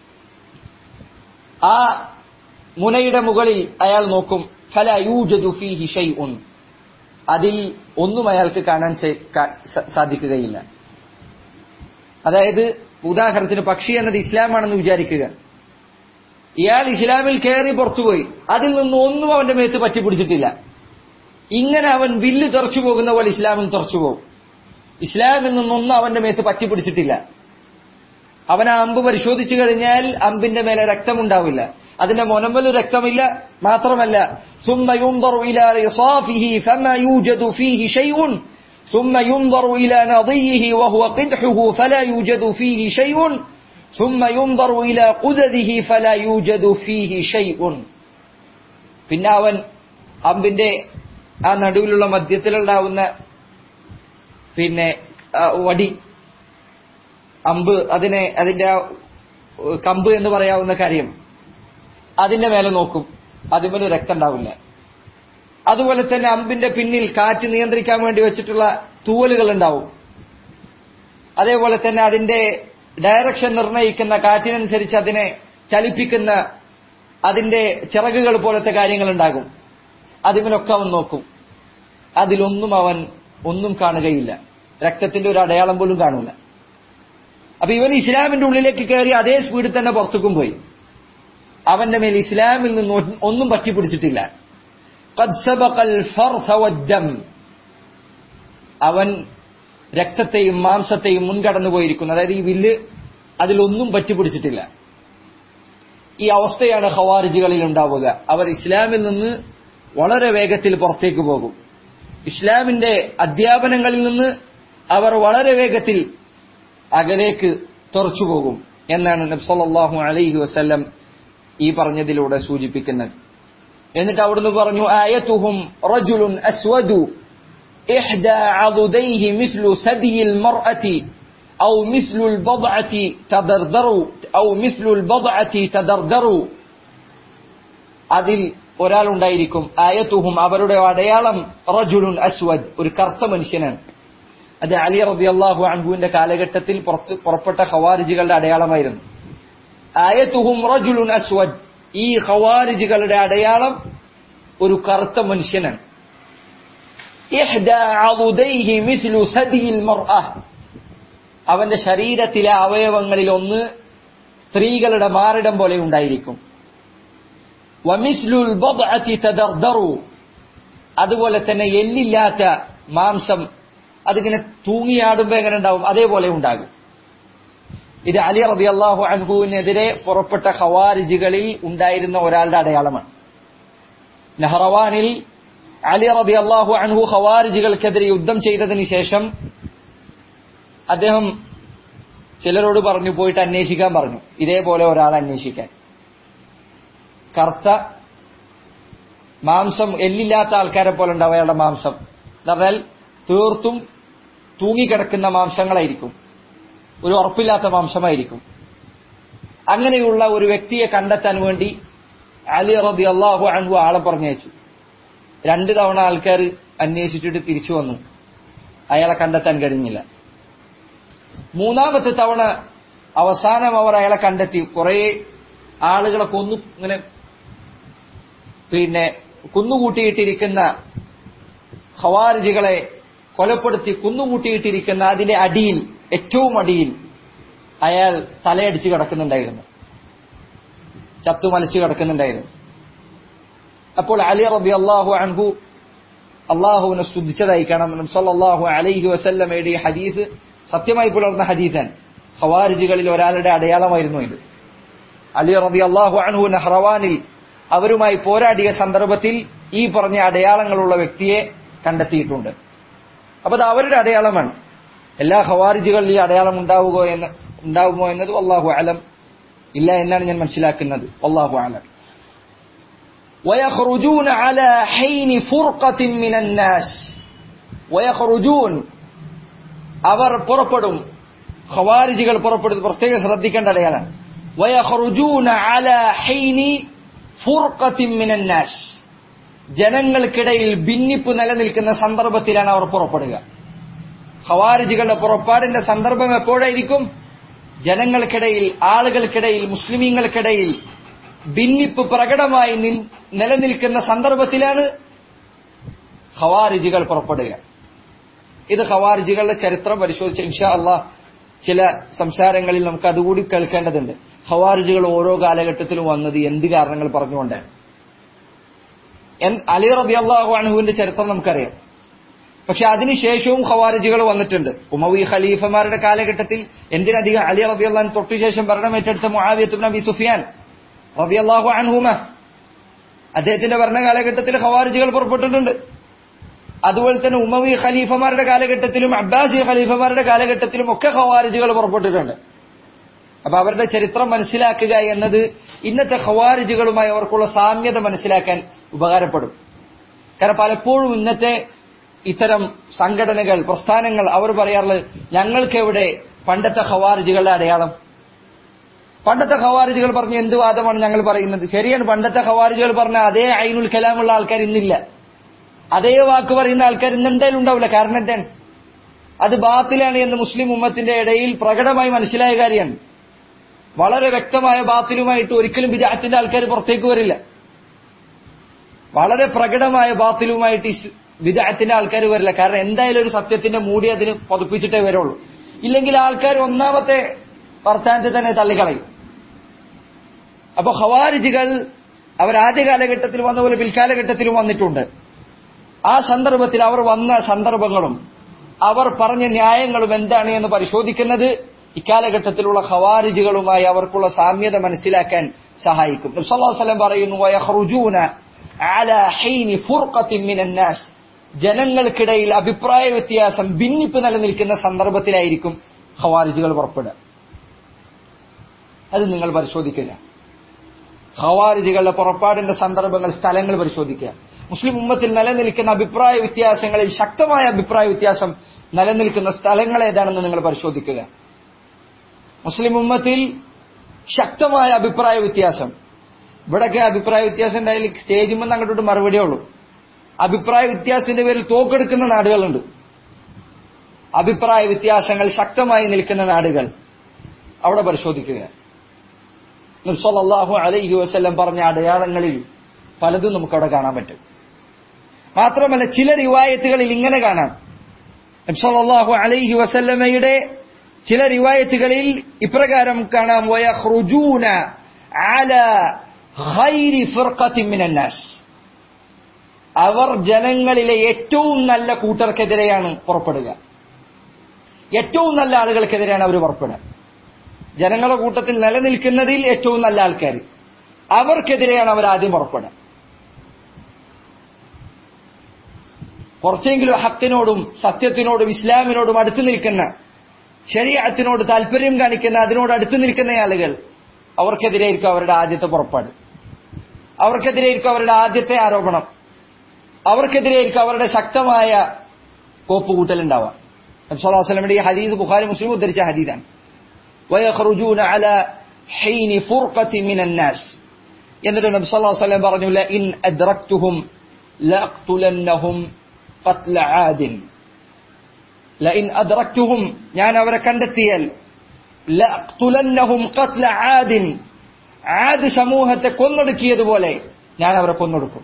ആ മുനയുടെ മുകളിൽ അയാൾ നോക്കും ഫല യൂജദു ഫീഹി ഷൈഉൻ അതിൽ ഒന്നും അയാൾക്ക് കാണാൻ ശേ- കാ- സ- സാധിക്കുകയില്ല അതായത് ഉദാഹരണത്തിന് പക്ഷി എന്നത് ഇസ്ലാമാണെന്ന് വിചാരിക്കുക ഇയാൾ ഇസ്ലാമിൽ കയറി പുറത്തുപോയി അതിൽ നിന്ന് ഒന്നും അവന്റെ മേത്ത് പറ്റിപ്പിടിച്ചിട്ടില്ല ഇങ്ങനെ അവൻ വില്ല് തെറച്ചു പോകുന്ന പോലെ ഇസ്ലാമിൽ തെറച്ചു പോകും ഇസ്ലാമിൽ നിന്നൊന്നും അവന്റെ മേത്ത് പറ്റിപ്പിടിച്ചിട്ടില്ല അവൻ ആ അമ്പ് പരിശോധിച്ചു കഴിഞ്ഞാൽ അമ്പിന്റെ മേലെ രക്തമുണ്ടാവില്ല അതിന്റെ മുനമ്പലും രക്തമില്ല മാത്രമല്ല ثم ينظر إلى رصافه فما يوجد فيه شيء ثم ينظر إلى نضيه وهو قدحه فلا يوجد فيه شيء ثم ينظر إلى قدده فلا يوجد فيه شيء പിന്നെ അവൻ അമ്പിന്റെ ആ നടുവിലുള്ള മധ്യത്തിലുണ്ടാവുന്ന പിന്നെ ആ, വടി അമ്പ് അതിനെ അതിന്റെ ആ ഏഹ്, കമ്പ് എന്ന് പറയാവുന്ന കാര്യം അതിന്റെ മേലെ നോക്കും അതിന്മേൽ രക്തം ഉണ്ടാവില്ല അതുപോലെ തന്നെ അമ്പിന്റെ പിന്നിൽ കാറ്റ് നിയന്ത്രിക്കാൻ വേണ്ടി വെച്ചിട്ടുള്ള തൂവലുകൾ ഉണ്ടാവും അതേപോലെ തന്നെ അതിന്റെ ഡയറക്ഷൻ നിർണ്ണയിക്കുന്ന കാറ്റിനനുസരിച്ച് അതിനെ ചലിപ്പിക്കുന്ന അതിന്റെ ചിറകുകൾ പോലത്തെ കാര്യങ്ങൾ ഉണ്ടാകും അതിമലൊക്കെ അവൻ നോക്കും അതിലൊന്നും അവൻ ഒന്നും കാണുകയില്ല രക്തത്തിന്റെ ഒരു അടയാളം പോലും കാണൂല അപ്പൊ ഇവൻ ഇസ്ലാമിന്റെ ഉള്ളിലേക്ക് കയറി അതേ സ്പീഡിൽ തന്നെ പുറത്തേക്കും പോയി അവന്റെ മേൽ ഇസ്ലാമിൽ നിന്ന് ഒ- ഒന്നും പറ്റിപ്പിടിച്ചിട്ടില്ല قد سبق الفرث والدم. അവൻ രക്തത്തെയും മാംസത്തെയും മുൻകടന്നു പോയിരിക്കുന്നു അതായത് ഈ വില്ല് അതിലൊന്നും പറ്റിപ്പിടിച്ചിട്ടില്ല ഈ അവസ്ഥയാണ് ഖവാരിജികളിൽ ഉണ്ടാവുക അവർ ഇസ്ലാമിൽ നിന്ന് വളരെ വേഗത്തിൽ പുറത്തേക്ക് പോകും ഇസ്ലാമിന്റെ അധ്യാപനങ്ങളിൽ നിന്ന് അവർ വളരെ വേഗത്തിൽ അകലേക്ക് തെറച്ചു പോകും എന്നാണ് നബ്സല്ലാഹു അലൈഹി വസല്ലം ഈ പറഞ്ഞതിലൂടെ സൂചിപ്പിക്കുന്നത് എന്നിട്ട് അവിടുന്ന് പറഞ്ഞു ആയത്തുഹും റജുലുൻ അസ്വദു إحدى عضديه مثل ثدي المرأة أو مثل البضعة تدردر أو مثل البضعة تدردر അതിൽ ഒരാളുണ്ടായിരിക്കും ആയത്തുഹും അവരുടെ അടയാളം റജുലുൻ അസ്വദ് ഒരു കറുത്ത മനുഷ്യനാണ് അത് അലി റബി അള്ളാഹു അൻഹുവിന്റെ കാലഘട്ടത്തിൽ പുറത്ത് പുറപ്പെട്ട ഖവാരിജികളുടെ അടയാളമായിരുന്നു ആയത്തുഹും റജുലുൻ അസ്വദ് ഈ ഖവാരിജികളുടെ അടയാളം ഒരു കറുത്ത മനുഷ്യനാണ് ഇഹ്ദാ അളുദൈഹി മിസ്ലു സദിയിൽ മർഅ അവന്റെ ശരീരത്തിലെ അവയവങ്ങളിൽ ഒന്ന് സ്ത്രീകളുടെ മാറിടം പോലെ ഉണ്ടായിരിക്കും വമിസ്ലുൽ ബദ്അതി തദർദറു അതുപോലെ തന്നെ എല്ലില്ലാത്ത മാംസം അതിങ്ങനെ തൂങ്ങിയാടുമ്പോ എങ്ങനെ ഉണ്ടാവും അതേപോലെ ഉണ്ടാകും ഇത് അലി റബി അള്ളാഹു അൻഹുവിനെതിരെ പുറപ്പെട്ട ഖവാരിജുകളിൽ ഉണ്ടായിരുന്ന ഒരാളുടെ അടയാളമാണ് നെഹ്റവാനിൽ അലി റബി അള്ളാഹു അൻഹു ഖവാരിജുകൾക്കെതിരെ യുദ്ധം ചെയ്തതിന് ശേഷം അദ്ദേഹം ചിലരോട് പറഞ്ഞു പോയിട്ട് അന്വേഷിക്കാൻ പറഞ്ഞു ഇതേപോലെ ഒരാളെ അന്വേഷിക്കാൻ കറുത്ത മാംസം എല്ലില്ലാത്ത ആൾക്കാരെ പോലെ ഉണ്ടാവും അയാളുടെ മാംസം എന്ന് പറഞ്ഞാൽ തീർത്തും തൂങ്ങിക്കിടക്കുന്ന മാംസങ്ങളായിരിക്കും ഒരു ഉറപ്പില്ലാത്ത മാംസമായിരിക്കും അങ്ങനെയുള്ള ഒരു വ്യക്തിയെ കണ്ടെത്താൻ വേണ്ടി അലി റബി അള്ളാഹു അൻഹു ആളെ പറഞ്ഞയച്ചു രണ്ട് തവണ ആൾക്കാർ അന്വേഷിച്ചിട്ട് തിരിച്ചു വന്നു അയാളെ കണ്ടെത്താൻ കഴിഞ്ഞില്ല മൂന്നാമത്തെ തവണ അവസാനം അവർ അയാളെ കണ്ടെത്തി കുറെ ആളുകളെ കൊന്നു ഇങ്ങനെ പിന്നെ കുന്നുകൂട്ടിയിട്ടിരിക്കുന്ന ഖവാരിജികളെ കൊലപ്പെടുത്തി കുന്നുകൂട്ടിയിട്ടിരിക്കുന്ന അതിന്റെ അടിയിൽ ഏറ്റവും അടിയിൽ അയാൾ തലയടിച്ച് കിടക്കുന്നുണ്ടായിരുന്നു ചത്തുമലച്ച് കിടക്കുന്നുണ്ടായിരുന്നു അപ്പോൾ അലി റബി അള്ളാഹു അൻഹു അള്ളാഹുവിനെ സ്തുതിച്ചതായി കാണാം സല്ലല്ലാഹു അലൈഹി വസല്ലമയുടെ ഈ ഹദീസ് സത്യമായി പുലർന്ന ഹദീസാൻ ഖവാരിജുകളിൽ ഒരാളുടെ അടയാളമായിരുന്നു ഇത് അലി റബി അള്ളാഹു അൻഹു നഹ്റവാനിൽ അവരുമായി പോരാടിയ സന്ദർഭത്തിൽ ഈ പറഞ്ഞ അടയാളങ്ങളുള്ള വ്യക്തിയെ കണ്ടെത്തിയിട്ടുണ്ട് അപ്പൊ അത് അവരുടെ അടയാളമാണ് എല്ലാ ഖവാരിജുകളിൽ ഈ അടയാളം ഉണ്ടാവുകയോ എന്ന് ഉണ്ടാവുമോ എന്നത് അള്ളാഹു അലം ഇല്ല എന്നാണ് ഞാൻ മനസ്സിലാക്കുന്നത് അള്ളാഹു അലം ويخرجون على حين فرقة من الناس ويخرجون അവർ പുറപ്പെടും ഖവാരിജികൾ പുറപ്പെടും പ്രത്യേകം ശ്രദ്ധിക്കേണ്ട അടയാളാണ് വയഖറുജൂന അല ഹൈനി ഫുർഖത്തിൻ മിനൻ നാസ് ജനങ്ങൾക്കിടയിൽ ഭിന്നിപ്പ് നിലനിൽക്കുന്ന സന്ദർഭത്തിലാണ് അവർ പുറപ്പെടുക ഖവാരിജികളുടെ പുറപ്പാടിന്റെ സന്ദർഭം എപ്പോഴായിരിക്കും ജനങ്ങൾക്കിടയിൽ ആളുകൾക്കിടയിൽ മുസ്ലിമീങ്ങൾക്കിടയിൽ ഭിന്നിപ്പ് പ്രകടമായി നിൻ- നിലനിൽക്കുന്ന സന്ദർഭത്തിലാണ് ഖവാരിജികൾ പുറപ്പെടുക ഇത് ഖവാരിജികളുടെ ചരിത്രം പരിശോധിച്ച് ഇൻഷാ അള്ളാഹ് ചില സംസാരങ്ങളിൽ നമുക്ക് അതുകൂടി കേൾക്കേണ്ടതുണ്ട് ഖവാരിജികൾ ഓരോ കാലഘട്ടത്തിലും വന്നത് എന്ത് കാരണങ്ങൾ പറഞ്ഞുകൊണ്ടാണ് എൻ- അലി റബി അള്ളാഹു അണുവിന്റെ ചരിത്രം നമുക്കറിയാം പക്ഷെ അതിനുശേഷവും ഖവാരിജികൾ വന്നിട്ടുണ്ട് ഉമവി ഖലീഫമാരുടെ കാലഘട്ടത്തിൽ എന്തിനധികം അലി റബി അള്ളഹാൻ തൊട്ടുശേഷം ഭരണമേറ്റെടുത്ത മുആവിയത്ത് നബി സുഫിയാൻ റബി അള്ളാഹു അൻഹുമ അദ്ദേഹത്തിന്റെ ഭരണകാലഘട്ടത്തിൽ ഖവാരിജികൾ പുറപ്പെട്ടിട്ടുണ്ട് അതുപോലെ തന്നെ ഉമവി ഖലീഫമാരുടെ കാലഘട്ടത്തിലും അബ്ബാസി ഖലീഫമാരുടെ കാലഘട്ടത്തിലും ഒക്കെ ഖവാരിജികൾ പുറപ്പെട്ടിട്ടുണ്ട് അപ്പൊ അവരുടെ ചരിത്രം മനസ്സിലാക്കുക എന്നത് ഇന്നത്തെ ഖവാരിജികളുമായി അവർക്കുള്ള സാമ്യത മനസ്സിലാക്കാൻ ഉപകാരപ്പെടും കാരണം പലപ്പോഴും ഇന്നത്തെ ഇത്തരം സംഘടനകൾ പ്രസ്ഥാനങ്ങൾ അവർ പറയാറുള്ളത് ഞങ്ങൾക്ക് എവിടെ പണ്ടത്തെ ഖവാരിജികളുടെ അടയാളം പണ്ടത്തെ ഖവാരിജികൾ പറഞ്ഞ എന്ത് വാദമാണ് ഞങ്ങൾ പറയുന്നത് ശരിയാണ് പണ്ടത്തെ ഖവാരിജികൾ പറഞ്ഞ അതേ ഐനുൽ കലാമുള്ള ആൾക്കാർ ഇന്നില്ല അതേ വാക്ക് പറയുന്ന ആൾക്കാർ ഇന്ന് എന്തായാലും ഉണ്ടാവില്ല കാരണം എന്താണ് അത് ബാത്തിലാണ് എന്ന് മുസ്ലിം ഉമ്മത്തിന്റെ ഇടയിൽ പ്രകടമായി മനസ്സിലായ കാര്യമാണ് വളരെ വ്യക്തമായ ബാത്തിലുമായിട്ട് ഒരിക്കലും വിജാത്തിന്റെ ആൾക്കാർ പുറത്തേക്ക് വരില്ല വളരെ പ്രകടമായ ബാത്തിലുമായിട്ട് ഇസ് വിജാത്തിന്റെ ആൾക്കാർ വരില്ല കാരണം എന്തായാലും ഒരു സത്യത്തിന്റെ മൂടി അതിന് പതിപ്പിച്ചിട്ടേ വരുള്ളൂ ഇല്ലെങ്കിൽ ആൾക്കാർ ഒന്നാമത്തെ വർത്താനത്തെ തന്നെ തള്ളിക്കളയും അപ്പൊ ഖവാരിജികൾ അവർ ആദ്യ കാലഘട്ടത്തിൽ വന്ന പോലെ പിൽക്കാലഘട്ടത്തിലും വന്നിട്ടുണ്ട് ആ സന്ദർഭത്തിൽ അവർ വന്ന സന്ദർഭങ്ങളും അവർ പറഞ്ഞ ന്യായങ്ങളും എന്താണ് എന്ന് പരിശോധിക്കുന്നത് ഇക്കാലഘട്ടത്തിലുള്ള ഖവാരിജികളുമായി അവർക്കുള്ള സാമ്യത മനസ്സിലാക്കാൻ സഹായിക്കും നബ്സല്ലാസ്ലം പറയുന്നു വയഹ്റുജൂന അലാ ഹീനി ഫുർഖത്തിൻ മിനൻ നാസ് ജനങ്ങൾക്കിടയിൽ അഭിപ്രായ വ്യത്യാസം ഭിന്നിപ്പ് നിലനിൽക്കുന്ന സന്ദർഭത്തിലായിരിക്കും ഖവാരിജികൾ പുറപ്പെടുക അത് നിങ്ങൾ പരിശോധിക്കുക ഖവാരിജികളുടെ പുറപ്പാടിന്റെ സന്ദർഭങ്ങൾ സ്ഥലങ്ങൾ പരിശോധിക്കുക മുസ്ലിം ഉമ്മത്തിൽ നിലനിൽക്കുന്ന അഭിപ്രായ വ്യത്യാസങ്ങളിൽ ശക്തമായ അഭിപ്രായ വ്യത്യാസം നിലനിൽക്കുന്ന സ്ഥലങ്ങൾ ഏതാണെന്ന് നിങ്ങൾ പരിശോധിക്കുക മുസ്ലിം ഉമ്മത്തിൽ ശക്തമായ അഭിപ്രായ വ്യത്യാസം ഇവിടൊക്കെ അഭിപ്രായ വ്യത്യാസം ഉണ്ടായാലും സ്റ്റേജിൽ നിന്ന് അങ്ങോട്ട് മറുപടിയേ ഉള്ളൂ അഭിപ്രായ വ്യത്യാസത്തിന്റെ പേരിൽ തോക്കെടുക്കുന്ന നാടുകളുണ്ട് അഭിപ്രായ വ്യത്യാസങ്ങൾ ശക്തമായി നിൽക്കുന്ന നാടുകൾ അവിടെ പരിശോധിക്കുക നിർസലാഹു അലൈഹി വസ്ല്ലം പറഞ്ഞ അടയാളങ്ങളിൽ പലതും നമുക്കവിടെ കാണാൻ പറ്റും മാത്രമല്ല ചില റിവായത്തുകളിൽ ഇങ്ങനെ കാണാം നബ്സല്ലാഹു അലൈഹി വസല്ലമയുടെ ചില റിവായത്തുകളിൽ ഇപ്രകാരം കാണാം വയഹ്റുജൂന അല ഖൈരി ഫിർഖത്തിൻ മിനൻ നാസ് അവർ ജനങ്ങളിലെ ഏറ്റവും നല്ല കൂട്ടർക്കെതിരെയാണ് പുറപ്പെടുക ഏറ്റവും നല്ല ആളുകൾക്കെതിരെയാണ് അവർ പുറപ്പെടുക ജനങ്ങളുടെ കൂട്ടത്തിൽ നിലനിൽക്കുന്നതിൽ ഏറ്റവും നല്ല ആൾക്കാർ അവർക്കെതിരെയാണ് അവർ ആദ്യം പുറപ്പെടുക കുറച്ചെങ്കിലും ഹക്കിനോടും സത്യത്തിനോടും ഇസ്ലാമിനോടും അടുത്തു നിൽക്കുന്ന ശരീരത്തിനോട് താല്പര്യം കാണിക്കുന്ന അതിനോട് അടുത്തു നിൽക്കുന്ന ആളുകൾ അവർക്കെതിരെയായിരിക്കും അവരുടെ ആദ്യത്തെ പുറപ്പാട് അവർക്കെതിരെയായിരിക്കും അവരുടെ ആദ്യത്തെ ആരോപണം അവർക്കെതിരെയായിരിക്കും അവരുടെ ശക്തമായ കോപ്പുകൂട്ടലുണ്ടാവുക നബ്സല്ലാസ്ലമിന്റെ ഈ ഹദീസ് ബുഖാരി മുസ്ലിം ഉദ്ധരിച്ച ഹദീദാണ് ويخرجون على حين فرقة من الناس എന്നിട്ട് നബി സല്ലല്ലാഹു അലൈഹി വസല്ലം പറഞ്ഞു ഇൻ അദ്റക്തുഹും ലഅഖ്തുലന്നഹും ഖത്ല ആദിൻ ലഇൻ അദ്റക്തുഹും ഞാൻ അവരെ കണ്ടെത്തിയാൽ ലഅഖ്തുലന്നഹും ഖത്ല ആദിൻ ആദ് സമൂഹത്തെ കൊന്നൊടുക്കിയതുപോലെ ഞാൻ അവരെ കൊന്നൊടുക്കും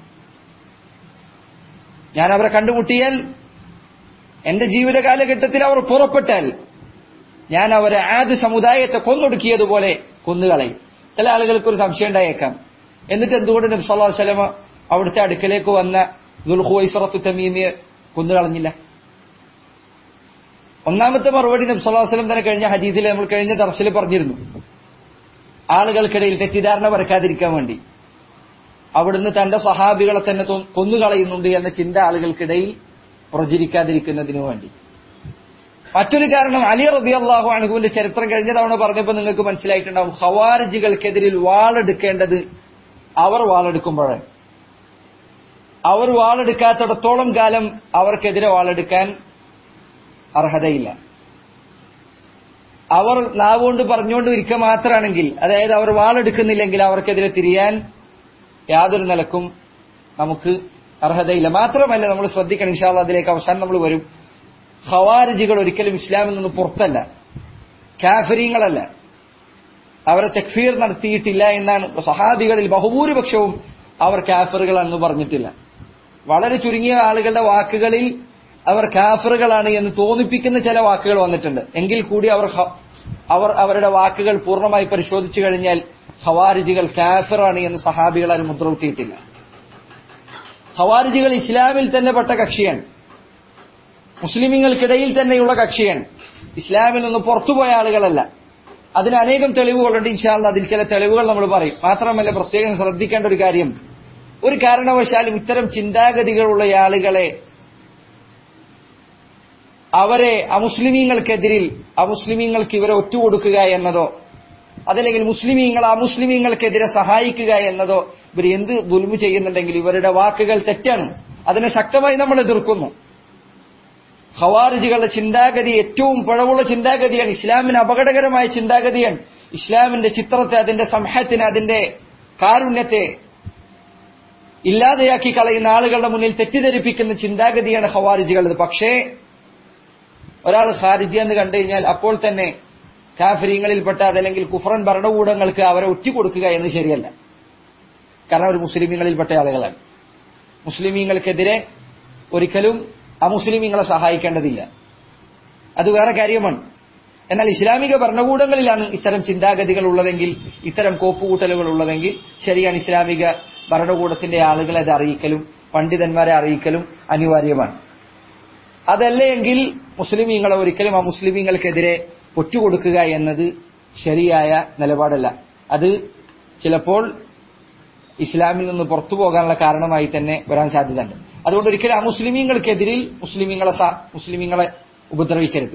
ഞാൻ അവരെ കണ്ടുമുട്ടിയാൽ എന്റെ ജീവിത കാലഘട്ടത്തിൽ അവർ പുറപ്പെട്ടാൽ ഞാൻ അവരെ ആദ് സമുദായത്തെ കൊന്നൊടുക്കിയതുപോലെ കൊന്നുകളയും ചില ആളുകൾക്ക് ഒരു സംശയം ഉണ്ടായേക്കാം എന്നിട്ട് എന്തുകൊണ്ട് നബി സല്ലല്ലാഹു അലൈഹി വസല്ലം അവിടുത്തെ അടുക്കലേക്ക് വന്ന ദുൽഹുവൈസറത്തു തമീമിയെ കൊന്നുകളഞ്ഞില്ല ഒന്നാമത്തെ മറുപടി നബി സല്ലല്ലാഹു അലൈഹി വസല്ലം തന്നെ കഴിഞ്ഞ ഹദീസിൽ നമ്മൾ കഴിഞ്ഞ ദർശിൽ പറഞ്ഞിരുന്നു ആളുകൾക്കിടയിൽ തെറ്റിദ്ധാരണ പരക്കാതിരിക്കാൻ വേണ്ടി അവിടുന്ന് തന്റെ സഹാബികളെ തന്നെ തൊ- കൊന്നുകളയുന്നുണ്ട് എന്ന ചിന്ത ആളുകൾക്കിടയിൽ പ്രചരിക്കാതിരിക്കുന്നതിനു വേണ്ടി മറ്റൊരു കാരണം അലി റബിയല്ലാഹു അണുവിന്റെ ചരിത്രം കഴിഞ്ഞ തവണ പറഞ്ഞപ്പോൾ നിങ്ങൾക്ക് മനസ്സിലായിട്ടുണ്ടാവും ഹവാരിജികൾക്കെതിരിൽ വാളെടുക്കേണ്ടത് അവർ വാളെടുക്കുമ്പോഴാണ് അവർ വാളെടുക്കാത്തിടത്തോളം കാലം അവർക്കെതിരെ വാളെടുക്കാൻ അർഹതയില്ല അവർ നാവുകൊണ്ട് പറഞ്ഞുകൊണ്ട് ഇരിക്കുക മാത്രമാണെങ്കിൽ അതായത് അവർ വാളെടുക്കുന്നില്ലെങ്കിൽ അവർക്കെതിരെ തിരിയാൻ യാതൊരു നിലക്കും നമുക്ക് അർഹതയില്ല മാത്രമല്ല നമ്മൾ ശ്രദ്ധിക്കണം ഇൻഷാല്ല അതിലേക്ക് അവസാനം നമ്മൾ വരും ഖവാരിജികൾ ഒരിക്കലും ഇസ്ലാമിൽ നിന്ന് പുറത്തല്ല കാഫരീങ്ങളല്ല അവരെ തെക്ഫീർ നടത്തിയിട്ടില്ല എന്നാണ് സഹാബികളിൽ ബഹുഭൂരിപക്ഷവും അവർ കാഫറുകളാണെന്ന് പറഞ്ഞിട്ടില്ല വളരെ ചുരുങ്ങിയ ആളുകളുടെ വാക്കുകളിൽ അവർ കാഫറുകളാണ് എന്ന് തോന്നിപ്പിക്കുന്ന ചില വാക്കുകൾ വന്നിട്ടുണ്ട് എങ്കിൽ കൂടി അവർ ഹ- അവർ അവരുടെ വാക്കുകൾ പൂർണ്ണമായി പരിശോധിച്ചു കഴിഞ്ഞാൽ ഖവാരിജികൾ കാഫിറാണ് എന്ന് സഹാബികളാരും മുദ്രകുത്തിയിട്ടില്ല ഖവാരിജികൾ ഇസ്ലാമിൽ തന്നെ പെട്ട കക്ഷിയാണ് മുസ്ലിമീങ്ങൾക്കിടയിൽ തന്നെയുള്ള കക്ഷിയാണ് ഇസ്ലാമിൽ നിന്ന് പുറത്തുപോയ ആളുകളല്ല അതിന് അനേകം തെളിവുകളുണ്ട് ഇൻഷാല്ല അതിൽ ചില തെളിവുകൾ നമ്മൾ പറയും മാത്രമല്ല പ്രത്യേകം ശ്രദ്ധിക്കേണ്ട ഒരു കാര്യം ഒരു കാരണവശാലും ഇത്തരം ചിന്താഗതികളുള്ള ആളുകളെ അവരെ അമുസ്ലിമീങ്ങൾക്കെതിരിൽ അമുസ്ലിമീങ്ങൾക്ക് ഇവരെ ഒറ്റുകൊടുക്കുക എന്നതോ അതല്ലെങ്കിൽ മുസ്ലിമീങ്ങൾ അമുസ്ലിമീങ്ങൾക്കെതിരെ സഹായിക്കുക എന്നതോ ഇവർ എന്ത് ദുൽമു ചെയ്യുന്നുണ്ടെങ്കിൽ ഇവരുടെ വാക്കുകൾ തെറ്റാണ് അതിനെ ശക്തമായി നമ്മൾ എതിർക്കുന്നു ഖവാരിജികളുടെ ചിന്താഗതി ഏറ്റവും പിഴവുള്ള ചിന്താഗതിയാണ് ഇസ്ലാമിന് അപകടകരമായ ചിന്താഗതിയാണ് ഇസ്ലാമിന്റെ ചിത്രത്തെ അതിന്റെ സംഹത്തിനെ അതിന്റെ കാരുണ്യത്തെ ഇല്ലാതെയാക്കി കളയുന്ന ആളുകളുടെ മുന്നിൽ തെറ്റിദ്ധരിപ്പിക്കുന്ന ചിന്താഗതിയാണ് ഖവാരിജികളത് പക്ഷേ ഒരാൾ ഖാരിജി എന്ന് കണ്ടു കഴിഞ്ഞാൽ അപ്പോൾ തന്നെ കാഫര്യങ്ങളിൽപ്പെട്ട അതല്ലെങ്കിൽ കുഫറൻ ഭരണകൂടങ്ങൾക്ക് അവരെ ഒറ്റിക്കൊടുക്കുക എന്ന് ശരിയല്ല കാരണം അവർ മുസ്ലിമീങ്ങളിൽപ്പെട്ട ആളുകളാണ് മുസ്ലിമീങ്ങൾക്കെതിരെ ഒരിക്കലും അമുസ്ലിമീങ്ങളെ സഹായിക്കേണ്ടതില്ല അത് വേറെ കാര്യമാണ് എന്നാൽ ഇസ്ലാമിക ഭരണകൂടങ്ങളിലാണ് ഇത്തരം ചിന്താഗതികൾ ഉള്ളതെങ്കിൽ ഇത്തരം കോപ്പുകൂട്ടലുകൾ ഉള്ളതെങ്കിൽ ശരിയാണ് ഇസ്ലാമിക ഭരണകൂടത്തിന്റെ ആളുകളെ അത് അറിയിക്കലും പണ്ഡിതന്മാരെ അറിയിക്കലും അനിവാര്യമാണ് അതല്ല എങ്കിൽ മുസ്ലിമീങ്ങളെ ഒരിക്കലും ആ മുസ്ലിമീങ്ങൾക്കെതിരെ ഒറ്റുകൊടുക്കുക എന്നത് ശരിയായ നിലപാടല്ല അത് ചിലപ്പോൾ ഇസ്ലാമിൽ നിന്ന് പുറത്തു പോകാനുള്ള കാരണമായി തന്നെ വരാൻ സാധ്യതയുണ്ട് അതുകൊണ്ട് ഒരിക്കലും ആ മുസ്ലിമീങ്ങൾക്കെതിരിൽ മുസ്ലിമീങ്ങളെ സ- മുസ്ലിമീങ്ങളെ ഉപദ്രവിക്കരുത്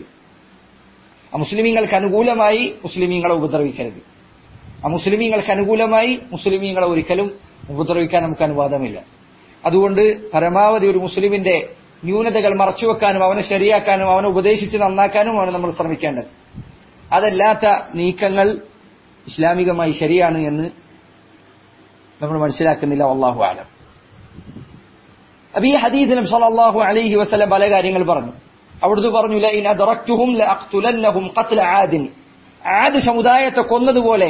ആ മുസ്ലിമീങ്ങൾക്ക് അനുകൂലമായി മുസ്ലിമീങ്ങളെ ഉപദ്രവിക്കരുത് ആ മുസ്ലിമീങ്ങൾക്ക് അനുകൂലമായി മുസ്ലിമീങ്ങളെ ഒരിക്കലും ഉപദ്രവിക്കാൻ നമുക്ക് അനുവാദമില്ല അതുകൊണ്ട് പരമാവധി ഒരു മുസ്ലിമിന്റെ ന്യൂനതകൾ മറച്ചുവെക്കാനും അവനെ ശരിയാക്കാനും അവനെ ഉപദേശിച്ച് നന്നാക്കാനുമാണ് നമ്മൾ ശ്രമിക്കേണ്ടത് അതല്ലാത്ത നീക്കങ്ങൾ ഇസ്ലാമികമായി ശരിയാണ് എന്ന് നമ്മൾ മനസ്സിലാക്കുന്നില്ല അള്ളാഹു ആലം അപ്പൊ ഈ ഹദീദിലും സല്ലല്ലാഹു അലൈഹി വസല്ലം പല കാര്യങ്ങൾ പറഞ്ഞു അവിടുന്ന് പറഞ്ഞു ലൈൻ അദറക്തുഹും ലഅഖ്തുലന്നഹും ഖത്ല ആദിൻ ആദ് സമുദായത്തെ കൊന്നതുപോലെ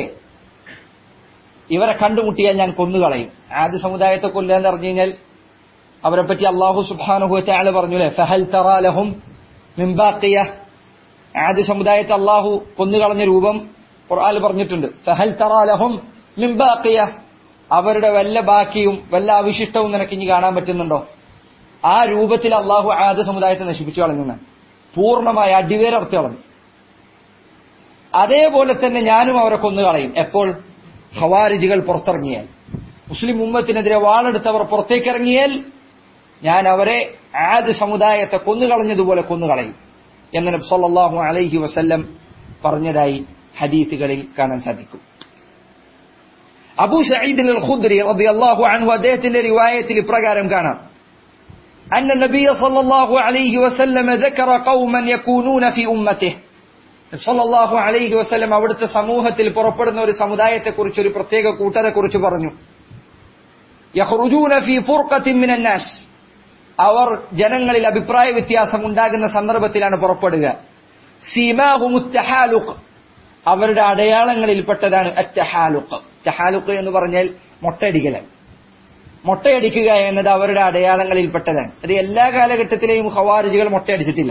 ഇവരെ കണ്ടുമുട്ടിയാൽ ഞാൻ കൊന്നുകളയും ആദ് സമുദായത്തെ കൊല്ലുക എന്ന് പറഞ്ഞു കഴിഞ്ഞാൽ അവരെ പറ്റി അള്ളാഹു സുബ്ഹാനഹു വതആല പറഞ്ഞു അല്ലേ ഫഹൽ തറാ ലഹും മിൻ ബാഖിയ ആദ് സമുദായത്തെ അള്ളാഹു കൊന്നുകളഞ്ഞ രൂപം ഖുർആൻ പറഞ്ഞിട്ടുണ്ട് ഫഹൽ തറാ ലഹും മിൻ ബാഖിയ അവരുടെ വല്ല ബാക്കിയും വല്ല അവശിഷ്ടവും നിനക്ക് ഇനി കാണാൻ പറ്റുന്നുണ്ടോ ആ രൂപത്തിൽ അള്ളാഹു ആദ് സമുദായത്തെ നശിപ്പിച്ചു കളഞ്ഞു എന്നാണ്. പൂർണ്ണമായ അടിവേരർത്ത് കളഞ്ഞു അതേപോലെ തന്നെ ഞാനും അവരെ കൊന്നുകളയും എപ്പോൾ ഖവാരിജികൾ പുറത്തിറങ്ങിയാൽ മുസ്ലിം ഉമ്മത്തിനെതിരെ വാളെടുത്തവർ പുറത്തേക്കിറങ്ങിയാൽ ഞാൻ അവരെ ആദ് സമുദായത്തെ കൊന്നുകളഞ്ഞതുപോലെ കൊന്നുകളയും എന്ന് നബി സല്ലല്ലാഹു അലൈഹി വസല്ലം പറഞ്ഞതായി ഹദീസുകളിൽ കാണാൻ സാധിക്കും അബൂ സഈദ് അൽ ഖുദ്രി റളിയല്ലാഹു അൻഹു അദ്ദേഹത്തിന്റെ റിവായത്തിൽ ഇപ്രകാരം കാണാം أن النبي صلى الله عليه وسلم ذكر قوما يكونون في أمته സല്ലല്ലാഹു അലൈഹി വസല്ലം അവിടുത്തെ സമൂഹത്തിൽ പുറപ്പെടുന്ന ഒരു സമുദായത്തെക്കുറിച്ച് ഒരു പ്രത്യേക കൂട്ടരെ കുറിച്ച് പറഞ്ഞു യഖ്റുജൂന ഫീ ഫുർഖത്തിൻ മിനൻ നാസ് അവർ ജനങ്ങളിൽ അഭിപ്രായ വ്യത്യാസം ഉണ്ടാകുന്ന സന്ദർഭത്തിലാണ് പുറപ്പെടുക സീമാഹുമുത് തഹാലുഖ് അവരുടെ അടയാളങ്ങളിൽപ്പെട്ടതാണ് അറ്റഹാലുഖ് തഹാലുഖ് എന്ന് പറഞ്ഞാൽ മുട്ടയടിക്കലാണ് മുട്ടയടിക്കുക എന്നത് അവരുടെ അടയാളങ്ങളിൽപ്പെട്ടതാണ് അത് എല്ലാ കാലഘട്ടത്തിലെയും ഖവാരിജികൾ മുട്ടയടിച്ചിട്ടില്ല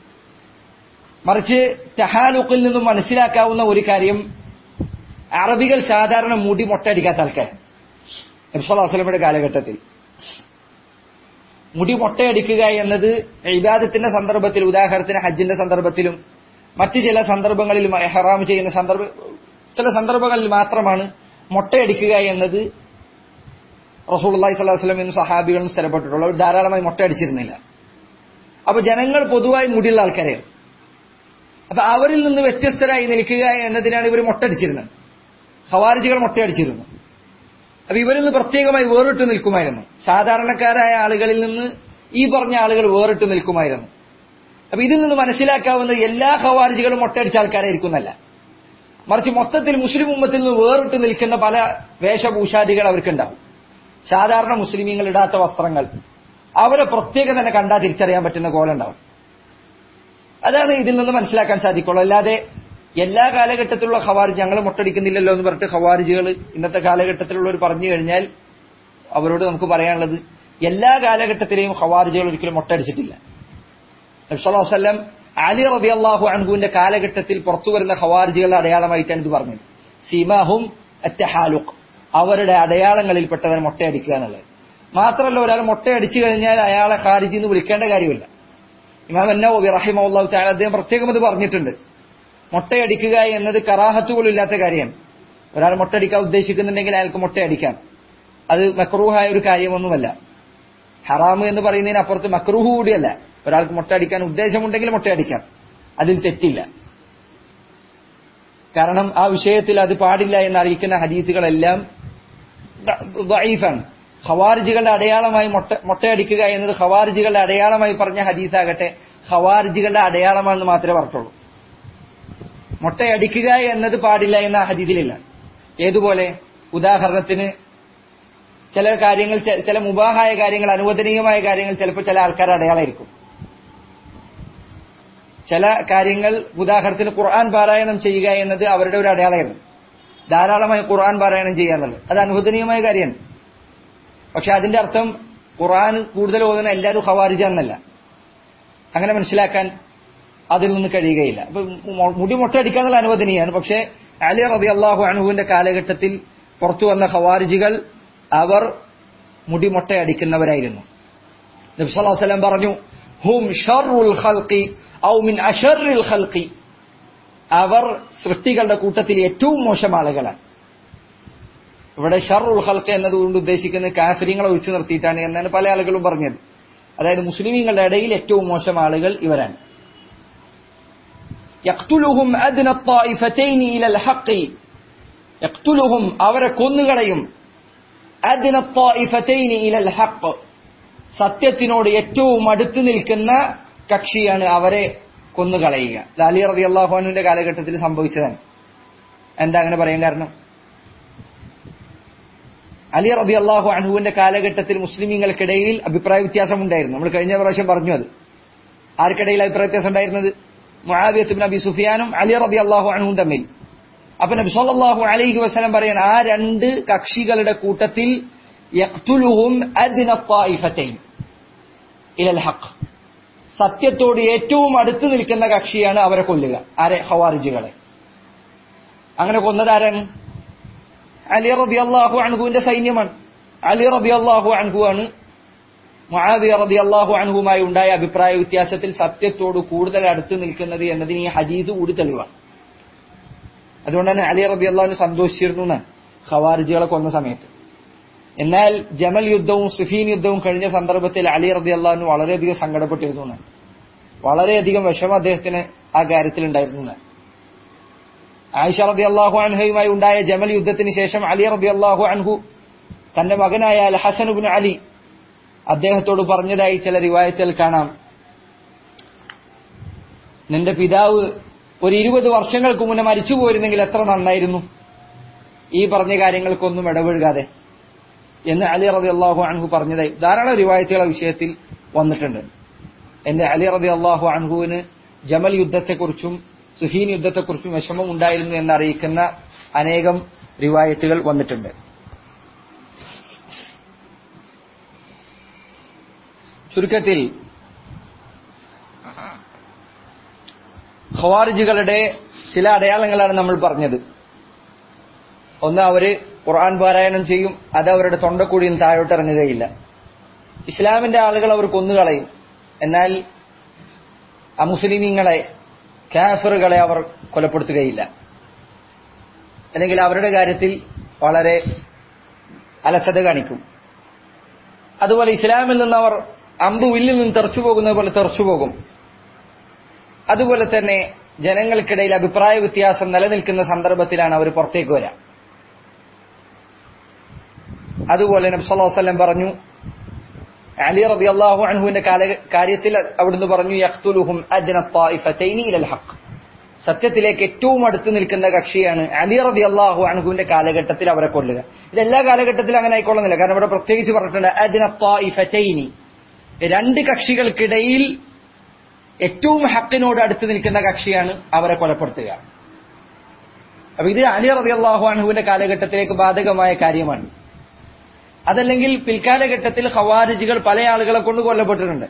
മറിച്ച് തഹാലുക്കിൽ നിന്നും മനസ്സിലാക്കാവുന്ന ഒരു കാര്യം അറബികൾ സാധാരണ മുടി മുട്ടയടിക്കാത്ത ആൾക്കാർ നബ്സല്ലാസ്ലമയുടെ കാലഘട്ടത്തിൽ മുടി മുട്ടയടിക്കുക എന്നത് ഇബാദത്തിന്റെ സന്ദർഭത്തിൽ ഉദാഹരണത്തിന് ഹജ്ജിന്റെ സന്ദർഭത്തിലും മറ്റു ചില സന്ദർഭങ്ങളിലും ഹറാം ചെയ്യുന്ന സന്ദർഭ ചില സന്ദർഭങ്ങളിൽ മാത്രമാണ് മുട്ടയടിക്കുക എന്നത് റസൂൽ അള്ളഹി സ്വലാഹു വസ്ലം എന്നും സഹാബികളും സ്ഥിരപ്പെട്ടിട്ടുള്ളൂ അവർ ധാരാളമായി മുട്ടയടിച്ചിരുന്നില്ല അപ്പൊ ജനങ്ങൾ പൊതുവായി മുടിയുള്ള ആൾക്കാരെയാണ് അപ്പൊ അവരിൽ നിന്ന് വ്യത്യസ്തരായി നിൽക്കുക എന്നതിനാണ് ഇവർ മുട്ടടിച്ചിരുന്നത് ഖവാരിജികൾ മുട്ടയടിച്ചിരുന്നു അപ്പൊ ഇവരിൽ നിന്ന് പ്രത്യേകമായി വേറിട്ട് നിൽക്കുമായിരുന്നു സാധാരണക്കാരായ ആളുകളിൽ നിന്ന് ഈ പറഞ്ഞ ആളുകൾ വേറിട്ട് നിൽക്കുമായിരുന്നു അപ്പൊ ഇതിൽ നിന്ന് മനസ്സിലാക്കാവുന്നത് എല്ലാ ഖവാരിജികളും മുട്ടയടിച്ച ആൾക്കാരായിരിക്കുന്നല്ല മറിച്ച് മൊത്തത്തിൽ മുസ്ലിം ഉമ്മത്തിൽ നിന്ന് വേറിട്ട് നിൽക്കുന്ന പല വേഷഭൂഷാദികൾ അവർക്കുണ്ടാവും സാധാരണ മുസ്ലിമീങ്ങൾ ഇടാത്ത വസ്ത്രങ്ങൾ അവരെ പ്രത്യേകം തന്നെ കണ്ടാൽ തിരിച്ചറിയാൻ പറ്റുന്ന കോലുണ്ടാവും അതാണ് ഇതിൽ നിന്ന് മനസ്സിലാക്കാൻ സാധിക്കുള്ളൂ അല്ലാതെ എല്ലാ കാലഘട്ടത്തിലുള്ള ഖവാരിജ് ഞങ്ങൾ മുട്ടടിക്കുന്നില്ലല്ലോ എന്ന് പറഞ്ഞിട്ട് ഖവാരിജുകൾ ഇന്നത്തെ കാലഘട്ടത്തിലുള്ളവർ പറഞ്ഞു കഴിഞ്ഞാൽ അവരോട് നമുക്ക് പറയാനുള്ളത് എല്ലാ കാലഘട്ടത്തിലെയും ഖവാരിജുകൾ ഒരിക്കലും മുട്ടടിച്ചിട്ടില്ല നബ്സല്ലാസ്ലം അലി റബി അള്ളാഹു അൻഹുവിന്റെ കാലഘട്ടത്തിൽ പുറത്തു വരുന്ന ഖവാരിജുകളുടെ അടയാളമായിട്ടാണ് ഇത് പറഞ്ഞത് സീമാഹും അറ്റഹാലുഖ് അവരുടെ അടയാളങ്ങളിൽപ്പെട്ടതാണ് മുട്ടയടിക്കുക എന്നുള്ളത് മാത്രമല്ല ഒരാൾ മുട്ടയടിച്ചു കഴിഞ്ഞാൽ അയാളെ ഖാരിജി എന്ന് വിളിക്കേണ്ട കാര്യമില്ല ഇമാം എന്നോബി റഹിമുല്ലാഹു താല അദ്ദേഹം പ്രത്യേകം അത് പറഞ്ഞിട്ടുണ്ട് മുട്ടയടിക്കുക എന്നത് കറാഹത്ത് പോലും ഇല്ലാത്ത കാര്യമാണ് ഒരാൾ മുട്ടയടിക്കാൻ ഉദ്ദേശിക്കുന്നുണ്ടെങ്കിൽ അയാൾക്ക് മുട്ടയടിക്കാം അത് മക്രൂഹായ ഒരു കാര്യമൊന്നുമല്ല ഹറാമ് എന്ന് പറയുന്നതിന് അപ്പുറത്ത് മക്രൂഹ് കൂടിയല്ല ഒരാൾക്ക് മുട്ടയടിക്കാൻ ഉദ്ദേശമുണ്ടെങ്കിൽ മുട്ടയടിക്കാം അതിൽ തെറ്റില്ല കാരണം ആ വിഷയത്തിൽ അത് പാടില്ല എന്ന് അറിയിക്കുന്ന ഹദീസുകളെല്ലാം ദഈഫാണ് ഖവാരിജികളുടെ അടയാളമായി മുട്ട മുട്ടയടിക്കുക എന്നത് ഖവാരിജികളുടെ അടയാളമായി പറഞ്ഞ ഹദീസാകട്ടെ ഖവാരിജികളുടെ അടയാളമാണെന്ന് മാത്രമേ പറഞ്ഞുള്ളൂ മുട്ടയടിക്കുക എന്നത് പാടില്ല എന്ന ആ ഹദീസിലില്ല ഏതുപോലെ ഉദാഹരണത്തിന് ചില കാര്യങ്ങൾ ചെ- ചില മുബാഹായ കാര്യങ്ങൾ അനുവദനീയമായ കാര്യങ്ങൾ ചിലപ്പോൾ ചില ആൾക്കാർ അടയാളമായിരിക്കും ചില കാര്യങ്ങൾ ഉദാഹരണത്തിന് ഖുർആൻ പാരായണം ചെയ്യുക എന്നത് അവരുടെ ഒരു അടയാളമായിരുന്നു ധാരാളമായി ഖുർആൻ പാരായണം ചെയ്യുക എന്നുള്ളത് അത് അനുവദനീയമായ കാര്യമാണ് പക്ഷെ അതിന്റെ അർത്ഥം ഖുർആൻ കൂടുതൽ ഓതുന്ന എല്ലാവരും ഖവാരിജ എന്നല്ല അങ്ങനെ മനസ്സിലാക്കാൻ അതിൽ നിന്ന് കഴിയുകയില്ല അപ്പൊ മു- മുടി മൊട്ടയടിക്കാന്നുള്ള അനുവദനീയാണ് പക്ഷേ അലി റബി അള്ളാഹു അണുവിന്റെ കാലഘട്ടത്തിൽ പുറത്തു വന്ന ഖവാരിജികൾ അവർ മുടി മൊട്ടയടിക്കുന്നവരായിരുന്നു നബി സല്ലല്ലാഹു അലൈഹി വസല്ലം പറഞ്ഞു ഹും ഷർറുൽ ഖൽഖി ഔ മിൻ അഷറിൽ ഖൽഖി അവർ സൃഷ്ടികളുടെ കൂട്ടത്തിൽ ഏറ്റവും മോശം ആളുകളാണ് ഇവിടെ ഷർറുൽ ഖൽഖ് എന്നതുകൊണ്ട് ഉദ്ദേശിക്കുന്നത് കാഫര്യങ്ങളെ ഒഴിച്ചു നിർത്തിയിട്ടാണ് എന്നാണ് പല ആളുകളും പറഞ്ഞത് അതായത് മുസ്ലിമീങ്ങളുടെ ഇടയിൽ ഏറ്റവും മോശം ആളുകൾ ഇവരാണ് യഖ്തുലുഹും അദ്ന الطائفتين الى الحق യഖ്തുലുഹും അവരെ കൊന്നുകളയും അദ്ന الطائفتين الى الحق സത്യത്തിനോട് ഏറ്റവും അടുത്ത് നിൽക്കുന്ന കക്ഷിയാണ് അവരെ കൊന്നുകളയുക ഇത് അലി റബി അള്ളാഹുവിന്റെ കാലഘട്ടത്തിൽ സംഭവിച്ചതാണ് എന്താ അങ്ങനെ പറയാൻ കാരണം അലി റബി അള്ളാഹു അൻഹുവിന്റെ കാലഘട്ടത്തിൽ മുസ്ലിമീങ്ങൾക്കിടയിൽ അഭിപ്രായ വ്യത്യാസം ഉണ്ടായിരുന്നു നമ്മൾ കഴിഞ്ഞ പ്രാവശ്യം പറഞ്ഞു അത് ആർക്കിടയിൽ അഭിപ്രായ വ്യത്യാസം ഉണ്ടായിരുന്നത് മുആവിയത്ത് ബിൻ അബി സുഫിയാനും അലി റബി അള്ളാഹു അൻഹുവും തമ്മിൽ അപ്പൊ നബി സല്ലല്ലാഹു അലൈഹി വസല്ലം പറയാണ് ആ രണ്ട് കക്ഷികളുടെ കൂട്ടത്തിൽ യഖ്തുലുഹും അദ്ന الطائفتين ഇലൽ ഹഖ് സത്യത്തോട് ഏറ്റവും അടുത്ത് നിൽക്കുന്ന കക്ഷിയാണ് അവരെ കൊല്ലുക ആരെ ഹവാറിജികളെ അങ്ങനെ കൊന്നത് ആരാണ് അലി റബി അള്ളാഹു അൻഹുവിന്റെ സൈന്യമാണ് അലി റബി അള്ളാഹു അൻഹു ആണ് മുആവിയ റബി അള്ളാഹു അൻഹുമായി ഉണ്ടായ അഭിപ്രായ വ്യത്യാസത്തിൽ സത്യത്തോട് കൂടുതൽ അടുത്ത് നിൽക്കുന്നത് എന്നതിന് ഈ ഹദീസ് കൂടി തെളിവാണ് അതുകൊണ്ടാണ് അലി റബി അള്ളാഹുവിന് സന്തോഷിച്ചിരുന്നു എന്നാണ് ഖവാരിജികളെ കൊന്ന സമയത്ത് എന്നാൽ ജമൽ യുദ്ധവും സുഫീൻ യുദ്ധവും കഴിഞ്ഞ സന്ദർഭത്തിൽ അലി റബി അള്ളാഹുവിന് വളരെയധികം സങ്കടപ്പെട്ടിരുന്നു എന്നാണ് വളരെയധികം വിഷമം അദ്ദേഹത്തിന് ആ കാര്യത്തിൽ ഉണ്ടായിരുന്നു എന്നാണ് ആയിഷ റബി അള്ളാഹു അൻഹയുമായി ഉണ്ടായ ജമൽ യുദ്ധത്തിന് ശേഷം അലി റബി അള്ളാഹു അൻഹു തന്റെ മകനായ അൽ ഹസനുബിൻ അലി അദ്ദേഹത്തോട് പറഞ്ഞതായി ചില റിവായത്തുകൾ കാണാം നിന്റെ പിതാവ് ഒരു ഇരുപത് വർഷങ്ങൾക്ക് മുന്നേ മരിച്ചു പോയിരുന്നെങ്കിൽ എത്ര നന്നായിരുന്നു ഈ പറഞ്ഞ കാര്യങ്ങൾക്കൊന്നും ഇടപെഴുകാതെ എന്ന് അലി റബി അള്ളാഹു അൻഹു പറഞ്ഞതായി ധാരാളം റിവായത്തുകളെ വിഷയത്തിൽ വന്നിട്ടുണ്ട് എന്റെ അലി റബി അള്ളാഹു അൻഹുവിന് ജമൽ യുദ്ധത്തെക്കുറിച്ചും സുഹീൻ യുദ്ധത്തെക്കുറിച്ചും വിഷമം ഉണ്ടായിരുന്നു എന്നറിയിക്കുന്ന അനേകം റിവായത്തുകൾ വന്നിട്ടുണ്ട് ചുരുക്കത്തിൽ ഖവാറിജുകളുടെ ചില അടയാളങ്ങളാണ് നമ്മൾ പറഞ്ഞത് ഒന്ന് അവര് ഖുർആൻ പാരായണം ചെയ്യും അത് അവരുടെ തൊണ്ടക്കൂടിയും താഴോട്ട് ഇറങ്ങുകയില്ല ഇസ്ലാമിന്റെ ആളുകൾ അവർ കൊന്നുകളയും എന്നാൽ അമുസ്ലിമീങ്ങളെ കാഫറുകളെ അവർ കൊലപ്പെടുത്തുകയില്ല അല്ലെങ്കിൽ അവരുടെ കാര്യത്തിൽ വളരെ അലസത കാണിക്കും അതുപോലെ ഇസ്ലാമിൽ നിന്ന് അവർ അമ്പ് വില്ലിൽ നിന്ന് തെറച്ചു പോകുന്നത് പോലെ തെറച്ചു പോകും അതുപോലെ തന്നെ ജനങ്ങൾക്കിടയിൽ അഭിപ്രായ വ്യത്യാസം നിലനിൽക്കുന്ന സന്ദർഭത്തിലാണ് അവർ പുറത്തേക്ക് വരാം അതുപോലെ നബി സല്ലല്ലാഹു അലൈഹി വസല്ലം പറഞ്ഞു അലി റളിയല്ലാഹു അൻഹുവിന്റെ കാല- കാര്യത്തിൽ അവിടുന്ന് പറഞ്ഞു യഖ്തുലുഹും അദ്ന ത്വായിഫതൈനി ഇലൽ ഹഖ് സത്യത്തിലേക്ക് ഏറ്റവും അടുത്ത് നിൽക്കുന്ന കക്ഷിയാണ് അലി റളിയല്ലാഹു അൻഹുവിന്റെ കാലഘട്ടത്തിൽ അവരെ കൊല്ലുക ഇത് എല്ലാ കാലഘട്ടത്തിലും അങ്ങനെ ആയിക്കൊള്ളുന്നില്ല കാരണം ഇവിടെ പ്രത്യേകിച്ച് പറഞ്ഞിട്ടുണ്ട് അദ്ന ത്വായിഫതൈനി രണ്ട് കക്ഷികൾക്കിടയിൽ ഏറ്റവും ഹക്കിനോട് അടുത്ത് നിൽക്കുന്ന കക്ഷിയാണ് അവരെ കൊലപ്പെടുത്തുക അപ്പൊ ഇത് അലി റളിയല്ലാഹു അൻഹുവിന്റെ കാലഘട്ടത്തിലേക്ക് ബാധകമായ കാര്യമാണ് അതല്ലെങ്കിൽ പിൽക്കാലഘട്ടത്തിൽ ഖവാരിജികൾ പല ആളുകളെ കൊണ്ട് കൊല്ലപ്പെട്ടിട്ടുണ്ട്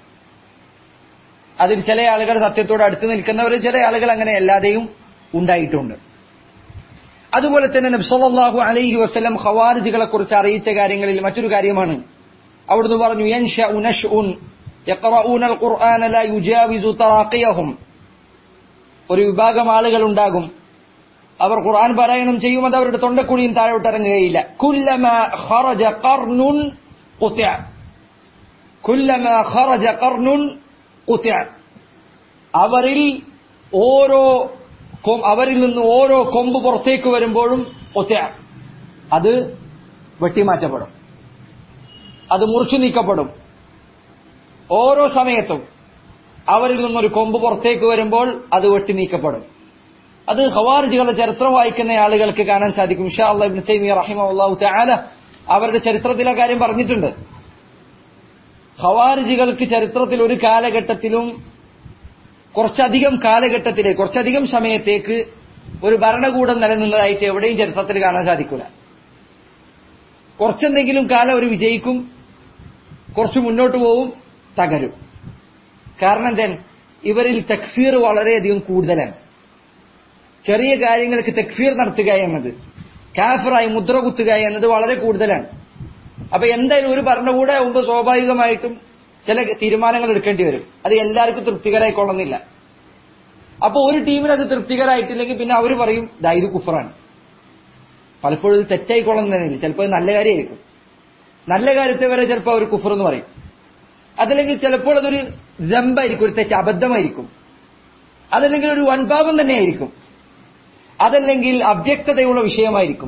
അതിൽ ചില ആളുകൾ സത്യത്തോട് അടുത്ത് നിൽക്കുന്നവർ ചില ആളുകൾ അങ്ങനെ അല്ലാതെയും ഉണ്ടായിട്ടുണ്ട് അതുപോലെ തന്നെ നബ്സല്ലാഹു അലൈഹി വസ്ലം ഖവാരിജികളെ കുറിച്ച് അറിയിച്ച കാര്യങ്ങളിൽ മറ്റൊരു കാര്യമാണ് അവിടുന്ന് പറഞ്ഞു "യൻശഉ നശ്ഉൻ യഖറഊന അൽ-ഖുർആന ലാ യുജാവിസു തറാഖിയഹും ഒരു വിഭാഗം ആളുകൾ ഉണ്ടാകും അവർ ഖുർആൻ പാരായണം ചെയ്യും അത് അവരുടെ തൊണ്ടക്കുഴിയും താഴോട്ട് ഇറങ്ങുകയില്ല കുല്ലമ ഖറജ ഖർനുൻ ഖുതിഅ കുല്ലമ ഖറജ ഖർനുൻ ഖുതിഅ അവരിൽ ഓരോ കൊം- അവരിൽ നിന്ന് ഓരോ കൊമ്പ് പുറത്തേക്ക് വരുമ്പോഴും ഖുതിഅ അത് വെട്ടിമാറ്റപ്പെടും അത് മുറിച്ചു നീക്കപ്പെടും ഓരോ സമയത്തും അവരിൽ നിന്നൊരു കൊമ്പ് പുറത്തേക്ക് വരുമ്പോൾ അത് വെട്ടി നീക്കപ്പെടും അത് ഖവാരിജികളുടെ ചരിത്രം വായിക്കുന്ന ആളുകൾക്ക് കാണാൻ സാധിക്കും ഇഷാ അള്ളാഹ് ഇബ്നു തൈമിയ റഹിമഹുല്ലാഹു തആല അവരുടെ ചരിത്രത്തിലെ കാര്യം പറഞ്ഞിട്ടുണ്ട് ഖവാരിജികൾക്ക് ചരിത്രത്തിൽ ഒരു കാലഘട്ടത്തിലും കുറച്ചധികം കാലഘട്ടത്തിലേക്ക് കുറച്ചധികം സമയത്തേക്ക് ഒരു ഭരണകൂടം നിലനിന്നതായിട്ട് എവിടെയും ചരിത്രത്തിൽ കാണാൻ സാധിക്കില്ല കുറച്ചെന്തെങ്കിലും കാലം അവർ വിജയിക്കും കുറച്ച് മുന്നോട്ട് പോവും തകരും കാരണം എന്താ ഇവരിൽ തക്ഫീർ വളരെയധികം കൂടുതലാണ് ചെറിയ കാര്യങ്ങൾക്ക് തക്ഫീർ നടത്തുക എന്നത് കാഫറായി മുദ്ര കുത്തുക എന്നത് വളരെ കൂടുതലാണ് അപ്പൊ എന്തായാലും ഒരു ഭരണകൂടം ആകുമ്പോൾ സ്വാഭാവികമായിട്ടും ചില തീരുമാനങ്ങൾ എടുക്കേണ്ടി വരും അത് എല്ലാവർക്കും തൃപ്തികരായിക്കൊള്ളുന്നില്ല അപ്പൊ ഒരു ടീമിന് അത് തൃപ്തികരായിട്ടില്ലെങ്കിൽ പിന്നെ അവർ പറയും ദാ ഇത് കുഫറാണ് പലപ്പോഴും ഇത് തെറ്റായിക്കൊള്ളുന്നതില്ല ചിലപ്പോൾ അത് നല്ല കാര്യമായിരിക്കും നല്ല കാര്യത്തെ വരെ ചിലപ്പോൾ അവർ കുഫർ എന്ന് പറയും അതല്ലെങ്കിൽ ചിലപ്പോൾ അതൊരു ജമ്പായിരിക്കും ഒരു തെറ്റ് അബദ്ധമായിരിക്കും അതല്ലെങ്കിൽ ഒരു വൻപാപം തന്നെയായിരിക്കും അതല്ലെങ്കിൽ അവ്യക്തതയുള്ള വിഷയമായിരിക്കും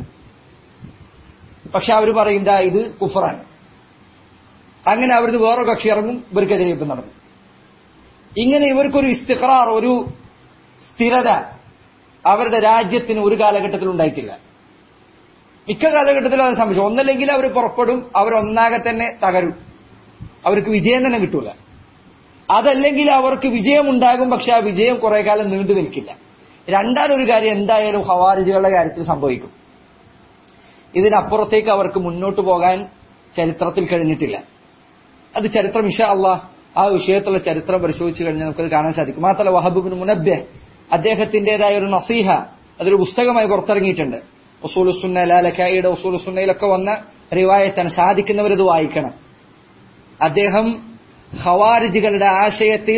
പക്ഷെ അവർ പറയും ദാ ഇത് കുഫറാണ് അങ്ങനെ അവിടുന്ന് വേറെ കക്ഷി ഇറങ്ങും ഇവർക്കെതിരെ യുദ്ധം നടക്കും ഇങ്ങനെ ഇവർക്കൊരു ഇസ്തിഖറാർ ഒരു സ്ഥിരത അവരുടെ രാജ്യത്തിന് ഒരു കാലഘട്ടത്തിൽ ഉണ്ടായിട്ടില്ല മിക്ക കാലഘട്ടത്തിലും അത് സംഭവിച്ചു ഒന്നല്ലെങ്കിൽ അവർ പുറപ്പെടും അവരൊന്നാകെ തന്നെ തകരും അവർക്ക് വിജയം തന്നെ കിട്ടൂല അതല്ലെങ്കിൽ അവർക്ക് വിജയമുണ്ടാകും പക്ഷെ ആ വിജയം കുറെ കാലം നീണ്ടു നിൽക്കില്ല രണ്ടാമതൊരു കാര്യം എന്തായാലും ഹവാരിജുകളുടെ കാര്യത്തിൽ സംഭവിക്കും ഇതിനപ്പുറത്തേക്ക് അവർക്ക് മുന്നോട്ട് പോകാൻ ചരിത്രത്തിൽ കഴിഞ്ഞിട്ടില്ല അത് ചരിത്രം ഇഷ അള്ളാഹ് ആ വിഷയത്തിലുള്ള ചരിത്രം പരിശോധിച്ചു കഴിഞ്ഞാൽ നമുക്കത് കാണാൻ സാധിക്കും മാത്രമല്ല വഹബുബിൻ മുനബ്ബെ അദ്ദേഹത്തിന്റേതായ ഒരു നസീഹ അതൊരു പുസ്തകമായി പുറത്തിറങ്ങിയിട്ടുണ്ട് ഉസൂലുസുന്ന ലാലക്കായിയുടെ ഉസൂലുസുന്നയിലൊക്കെ വന്ന റിവായത്താണ് സാധിക്കുന്നവരത് വായിക്കണം അദ്ദേഹം ഖവാരിജുകളുടെ ആശയത്തിൽ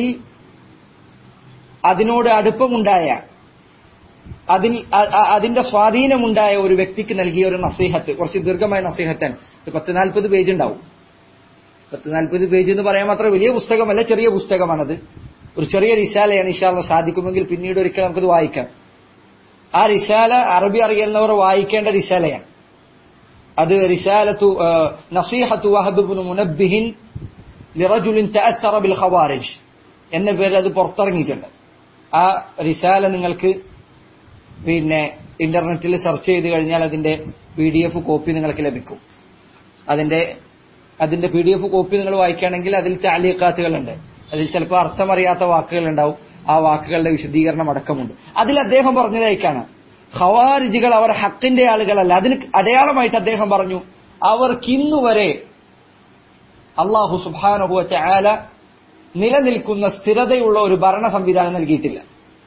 അതിനോട് അടുപ്പമുണ്ടായ അതിൽ അ- അ- അതിന്റെ സ്വാധീനമുണ്ടായ ഒരു വ്യക്തിക്ക് നൽകിയ ഒരു നസീഹത്ത് കുറച്ച് ദീർഘമായ നസീഹത്താണ് ഒരു പത്ത് നാൽപ്പത് പേജ് ഉണ്ടാവും പത്ത് നാൽപ്പത് പേജ് എന്ന് പറയാൻ മാത്രം വലിയ പുസ്തകമല്ല ചെറിയ പുസ്തകമാണത് ഒരു ചെറിയ റിസാലയാണ് ഇഷാല്ല സാധിക്കുമെങ്കിൽ പിന്നീട് ഒരിക്കൽ നമുക്കത് വായിക്കാം ആ റിസാല അറബി അറിയുന്നവർ വായിക്കേണ്ട റിസാലയാണ് അത് റിസാലത്തു ആ, നസീഹത്തു വഹബിബിന് മുനബ്ബിഹിൻ ലിറജുലിൻ തഅസ്സറ ബിൽ ഖവാരിജ് എന്ന പേരിൽ അത് പുറത്തിറങ്ങിയിട്ടുണ്ട് ആ റിസാല നിങ്ങൾക്ക് പിന്നെ ഇന്റർനെറ്റിൽ സെർച്ച് ചെയ്ത് കഴിഞ്ഞാൽ അതിന്റെ പി ഡി എഫ് കോപ്പി നിങ്ങൾക്ക് ലഭിക്കും അതിന്റെ അതിന്റെ പി ഡി എഫ് കോപ്പി നിങ്ങൾ വായിക്കുകയാണെങ്കിൽ അതിൽ താലിയക്കാത്തുകളുണ്ട് അതിൽ ചിലപ്പോൾ അർത്ഥമറിയാത്ത വാക്കുകൾ ഉണ്ടാവും ആ വാക്കുകളുടെ വിശദീകരണം അടക്കമുണ്ട് അതിൽ അദ്ദേഹം പറഞ്ഞതായിക്കാണ് ഖവാരിജികൾ അവർ ഹക്കിന്റെ ആളുകളല്ല അതിന് അടയാളമായിട്ട് അദ്ദേഹം പറഞ്ഞു അവർക്കിന്നുവരെ അള്ളാഹു സുബാനുഭവ ചായാല നിലനിൽക്കുന്ന സ്ഥിരതയുള്ള ഒരു ഭരണ സംവിധാനം നൽകിയിട്ടില്ല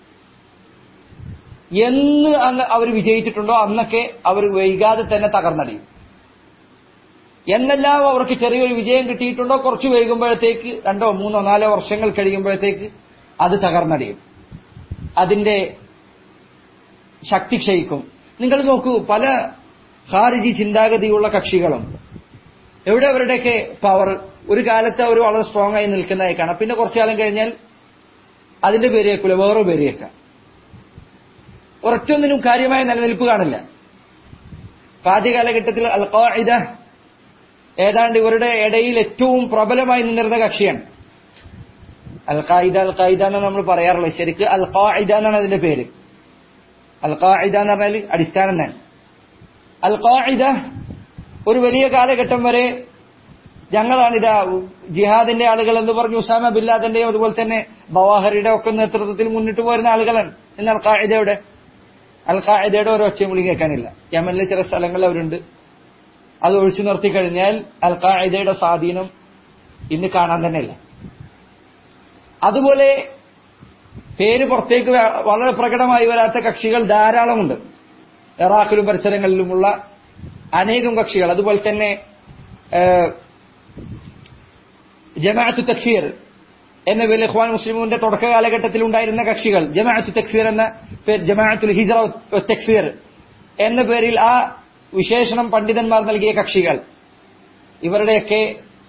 എന്ന് അന്ന് അവർ വിജയിച്ചിട്ടുണ്ടോ അന്നൊക്കെ അവർ വൈകാതെ തന്നെ തകർന്നടിയും എന്നെല്ലാം അവർക്ക് ചെറിയൊരു വിജയം കിട്ടിയിട്ടുണ്ടോ കുറച്ച് വൈകുമ്പോഴത്തേക്ക് രണ്ടോ മൂന്നോ നാലോ വർഷങ്ങൾ കഴിയുമ്പോഴത്തേക്ക് അത് തകർന്നടിയും അതിന്റെ ശക്തി ക്ഷയിക്കും നിങ്ങൾ നോക്കൂ പല ഹാരിജി ചിന്താഗതിയുള്ള കക്ഷികളും എവിടെ അവരുടെയൊക്കെ പവർ ഒരു കാലത്ത് അവർ വളരെ സ്ട്രോങ് ആയി നിൽക്കുന്നതായി കാണാം പിന്നെ കുറച്ചു കാലം കഴിഞ്ഞാൽ അതിന്റെ പേര് കേൾക്കൂല വേറെ പേര് കേൾക്കാം ഒരൊറ്റൊന്നിനും കാര്യമായ നിലനിൽപ്പ് കാണില്ല ഇപ്പൊ ആദ്യ കാലഘട്ടത്തിൽ അൽ ഖാഇദ ഏതാണ്ട് ഇവരുടെ ഇടയിൽ ഏറ്റവും പ്രബലമായി നിന്നിരുന്ന കക്ഷിയാണ് അൽ ഖായിദ അൽ ഖായിദ എന്ന് നമ്മൾ പറയാറുള്ളത് ശരിക്ക് അൽ ഖാഇദ എന്നാണ് അതിന്റെ പേര് അൽ ഖാഇദ എന്ന് പറഞ്ഞാൽ അടിസ്ഥാനം തന്നെ അൽ ഖാഇദ ഒരു വലിയ കാലഘട്ടം വരെ ഞങ്ങളാണിതാ ജിഹാദിന്റെ ആളുകൾ എന്ന് പറഞ്ഞു ഉസാമ ബില്ലാദിന്റെയും അതുപോലെ തന്നെ ബവാഹറിയുടെ ഒക്കെ നേതൃത്വത്തിൽ മുന്നിട്ട് പോരുന്ന ആളുകളാണ് ഇന്ന് അൽ ഖാഇദയുടെ അൽ ഖാഇദയുടെ ഒരു ഒച്ചയും വിളി കേൾക്കാനില്ല യമനിലെ ചില സ്ഥലങ്ങളിൽ അവരുണ്ട് അത് ഒഴിച്ചു നിർത്തി കഴിഞ്ഞാൽ അൽ ഖാഇദയുടെ സ്വാധീനം ഇന്ന് കാണാൻ തന്നെയില്ല അതുപോലെ പേര് പുറത്തേക്ക് വ- വളരെ പ്രകടമായി വരാത്ത കക്ഷികൾ ധാരാളമുണ്ട് ഇറാഖിലും പരിസരങ്ങളിലുമുള്ള അനേകം കക്ഷികൾ അതുപോലെ തന്നെ ഏഹ്, ജമാഅത്തു തക്ഫീർ എന്ന പേരിൽ ഇഖ്വാൻ മുസ്ലിമിന്റെ തുടക്ക കാലഘട്ടത്തിൽ ഉണ്ടായിരുന്ന കക്ഷികൾ ജമാഅത്തു തക്ഫീർ എന്ന പേര് ജമാഅത്തുൽ ഹിജ്റ വ തക്ഫീർ എന്ന പേരിൽ ആ വിശേഷണം പണ്ഡിതന്മാർ നൽകിയ കക്ഷികൾ ഇവരുടെയൊക്കെ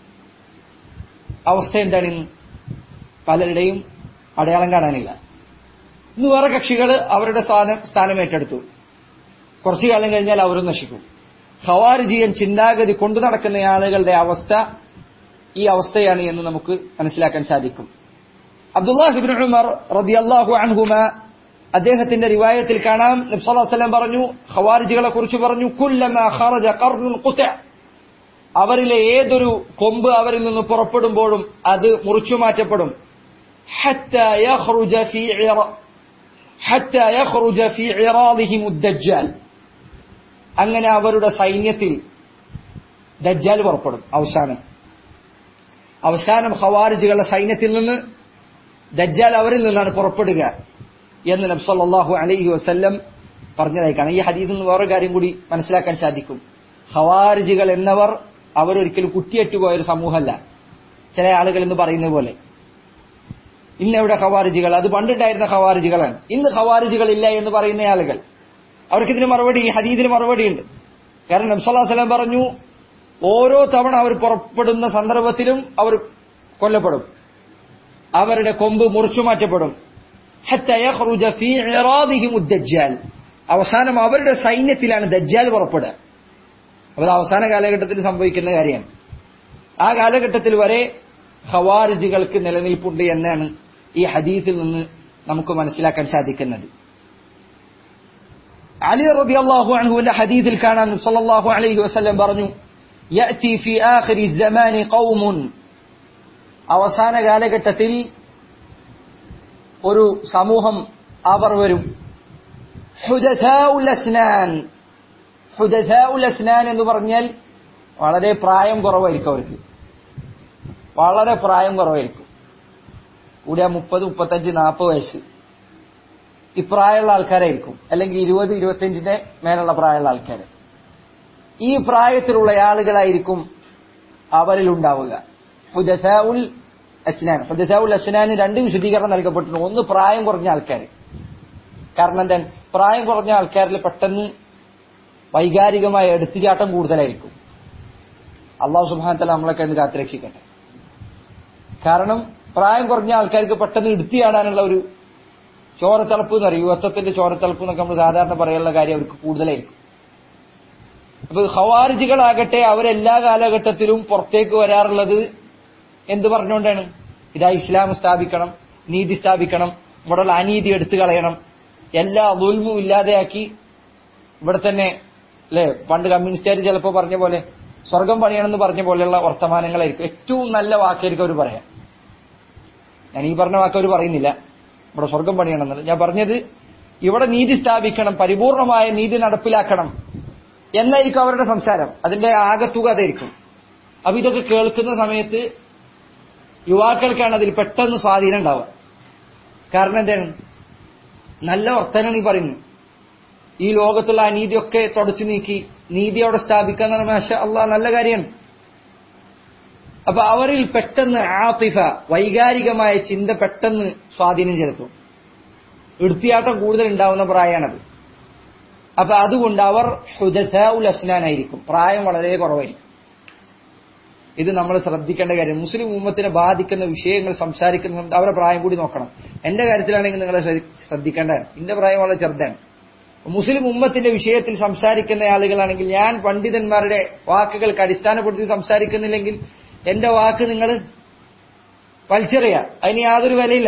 അവസ്ഥ എന്താണ് ഇന്ന് പലരുടെയും അടയാളം കാണാനില്ല ഇന്ന് വേറെ കക്ഷികൾ അവരുടെ സ്ഥാനം സ്ഥാനം ഏറ്റെടുത്തു കുറച്ചു കാലം കഴിഞ്ഞാൽ അവരും നശിക്കും ഖവാരിജിയൻ ചിന്താഗതി കൊണ്ടു നടക്കുന്ന ആളുകളുടെ അവസ്ഥ ഈ അവസ്ഥയാണ് എന്ന് നമുക്ക് മനസ്സിലാക്കാൻ സാധിക്കും അബ്ദുല്ലാഹിബിൻ ഉമർ റളിയല്ലാഹു അൻഹുമ അദ്ദേഹത്തിന്റെ റിവായത്തിൽ കാണാം നബി സല്ലല്ലാഹു അലൈഹി വസല്ലം പറഞ്ഞു ഖവാരിജികളെ കുറിച്ച് പറഞ്ഞു കുല്ലമാ ഖറജ ഖർനുൻ ഖുത അവരിലെ ഏതൊരു കൊമ്പ് അവരിൽ നിന്ന് പുറപ്പെടുമ്പോഴും അത് മുറിച്ചു മാറ്റപ്പെടും حتى يخرج في عر... حتى يخرج في عراضهم الدجال അങ്ങനെ അവരുടെ സൈന്യത്തിൽ ദജ്ജാൽ പുറപ്പെടും അവസാനം അവസാനം ഖവാരിജുകളുടെ സൈന്യത്തിൽ നിന്ന് ദജ്ജാൽ അവരിൽ നിന്നാണ് പുറപ്പെടുക എന്ന് നബ്സല്ലാഹു അലൈഹി വസല്ലം പറഞ്ഞതായി കാണാം ഈ ഹദീസിൽ നിന്ന് വേറെ കാര്യം കൂടി മനസ്സിലാക്കാൻ സാധിക്കും ഹവാരിജികൾ എന്നവർ അവരൊരിക്കലും കുത്തിയറ്റുപോയ ഒരു സമൂഹമല്ല ചില ആളുകൾ എന്ന് പറയുന്നത് പോലെ ഇന്നെവിടെ ഖവാരിജികൾ അത് പണ്ടുണ്ടായിരുന്ന ഖവാരിജികളാണ് ഇന്ന് ഖവാരിജികൾ ഇല്ല എന്ന് പറയുന്ന ആളുകൾ അവർക്കിതിന് മറുപടി ഈ ഹദീദിന് മറുപടിയുണ്ട് കാരണം നബ്സല്ലാ സ്വലം പറഞ്ഞു ഓരോ തവണ അവർ പുറപ്പെടുന്ന സന്ദർഭത്തിലും അവർ കൊല്ലപ്പെടും അവരുടെ കൊമ്പ് മുറിച്ചു മാറ്റപ്പെടും حتى يخرج في عراضهم الدجال അവസാനം അവരുടെ സൈന്യത്തിലാണ് ദജ്ജാൽ പുറപ്പെടുക അപ്പോൾ അത് അവസാന കാലഘട്ടത്തിൽ സംഭവിക്കുന്ന കാര്യമാണ് ആ കാലഘട്ടത്തിൽ വരെ ഖവാരിജുകൾക്ക് നിലനിൽപ്പുണ്ട് എന്നാണ് ഈ ഹദീസിൽ നിന്ന് നമുക്ക് മനസ്സിലാക്കാൻ സാധിക്കുന്നത് അലി റബി അള്ളാഹു അൻഹുവിന്റെ ഹദീസിൽ കാണാൻ സല്ലല്ലാഹു അലൈഹി വസല്ലം പറഞ്ഞു യഅതി ഫി ആഖിരി الزمان قوم അവസാന കാലഘട്ടത്തിൽ ഒരു സമൂഹം അവർ വരും ഹുദഥാഉൽ അസ്നാൻ ഹുദഥാഉൽ അസ്നാൻ എന്ന് പറഞ്ഞാൽ വളരെ പ്രായം കുറവായിരിക്കും അവർക്ക് വളരെ പ്രായം കുറവായിരിക്കും കൂടിയ മുപ്പത് മുപ്പത്തഞ്ച് നാൽപ്പത് വയസ്സ് ഈ പ്രായമുള്ള ആൾക്കാരായിരിക്കും അല്ലെങ്കിൽ ഇരുപത് ഇരുപത്തിയഞ്ചിന്റെ മേലുള്ള പ്രായമുള്ള ആൾക്കാർ ഈ പ്രായത്തിലുള്ള ആളുകളായിരിക്കും അവരിൽ ഉണ്ടാവുക ഹുദഥാഉൽ അസ്നാൻ ഹുദഥാഉൽ അസ്നാന് രണ്ട് വിശദീകരണം നൽകപ്പെട്ടിട്ടുണ്ട് ഒന്ന് പ്രായം കുറഞ്ഞ ആൾക്കാർ കാരണം എന്താ പ്രായം കുറഞ്ഞ ആൾക്കാരിൽ പെട്ടെന്ന് വൈകാരികമായ എടുത്തുചാട്ടം കൂടുതലായിരിക്കും അള്ളാഹു സുബാനത്തല നമ്മളൊക്കെ ഒന്ന് കാത്തുരക്ഷിക്കട്ടെ കാരണം പ്രായം കുറഞ്ഞ ആൾക്കാർക്ക് പെട്ടെന്ന് എടുത്തിയാടാനുള്ള ഒരു ചോരത്തളപ്പ് എന്ന് പറയും യുവത്വത്തിന്റെ ചോരത്തളപ്പ് എന്നൊക്കെ നമ്മൾ സാധാരണ പറയാനുള്ള കാര്യം അവർക്ക് കൂടുതലായിരിക്കും അപ്പൊ ഹവാരിജികളാകട്ടെ അവരെല്ലാ കാലഘട്ടത്തിലും പുറത്തേക്ക് വരാറുള്ളത് എന്ത് പറഞ്ഞുകൊണ്ടാണ് ഇതാ ഇസ്ലാം സ്ഥാപിക്കണം നീതി സ്ഥാപിക്കണം ഇവിടെയുള്ള അനീതി എടുത്തു കളയണം എല്ലാ ദുൽമും ഇല്ലാതെയാക്കി ഇവിടെ തന്നെ അല്ലെ പണ്ട് കമ്മ്യൂണിസ്റ്റുകാർ ചിലപ്പോൾ പറഞ്ഞ പോലെ സ്വർഗം പണിയണമെന്ന് പറഞ്ഞ പോലെയുള്ള വർത്തമാനങ്ങളായിരിക്കും ഏറ്റവും നല്ല വാക്കായിരിക്കും അവർ പറയാം ഞാൻ ഈ പറഞ്ഞ വാക്ക് അവർ പറയുന്നില്ല ഇവിടെ സ്വർഗം പണിയണമെന്നത് ഞാൻ പറഞ്ഞത് ഇവിടെ നീതി സ്ഥാപിക്കണം പരിപൂർണമായ നീതി നടപ്പിലാക്കണം എന്നായിരിക്കും അവരുടെ സംസാരം അതിന്റെ ആകത്തുക അതായിരിക്കും അപ്പൊ ഇതൊക്കെ കേൾക്കുന്ന സമയത്ത് യുവാക്കൾക്കാണ് അതിൽ പെട്ടെന്ന് സ്വാധീനം ഉണ്ടാവുക കാരണം എന്താണ് നല്ല വർത്തനാണ് ഈ പറയുന്നത് ഈ ലോകത്തുള്ള അനീതിയൊക്കെ തുടച്ചു നീക്കി നീതി അവിടെ സ്ഥാപിക്കുക എന്ന് പറഞ്ഞാൽ അള്ളാഹ് നല്ല കാര്യമാണ് അപ്പൊ അവരിൽ പെട്ടെന്ന് ആത്തിഫ വൈകാരികമായ ചിന്ത പെട്ടെന്ന് സ്വാധീനം ചെലുത്തും എടുത്തിയാട്ടം കൂടുതൽ ഉണ്ടാവുന്ന പ്രായമാണത് അപ്പൊ അതുകൊണ്ട് അവർ ഹുദസാഉൽ അസ്നാനായിരിക്കും പ്രായം വളരെ കുറവായിരിക്കും ഇത് നമ്മൾ ശ്രദ്ധിക്കേണ്ട കാര്യം മുസ്ലിം ഉമ്മത്തിനെ ബാധിക്കുന്ന വിഷയങ്ങൾ സംസാരിക്കുന്ന അവരുടെ പ്രായം കൂടി നോക്കണം എന്റെ കാര്യത്തിലാണെങ്കിൽ നിങ്ങൾ ശ്രദ്ധിക്കേണ്ട എന്റെ പ്രായം വളരെ ചെറുതാണ് മുസ്ലിം ഉമ്മത്തിന്റെ വിഷയത്തിൽ സംസാരിക്കുന്ന ആളുകളാണെങ്കിൽ ഞാൻ പണ്ഡിതന്മാരുടെ വാക്കുകൾക്ക് അടിസ്ഥാനപ്പെടുത്തി സംസാരിക്കുന്നില്ലെങ്കിൽ എന്റെ വാക്ക് നിങ്ങൾ വലിച്ചെറിയ അതിന് യാതൊരു വിലയില്ല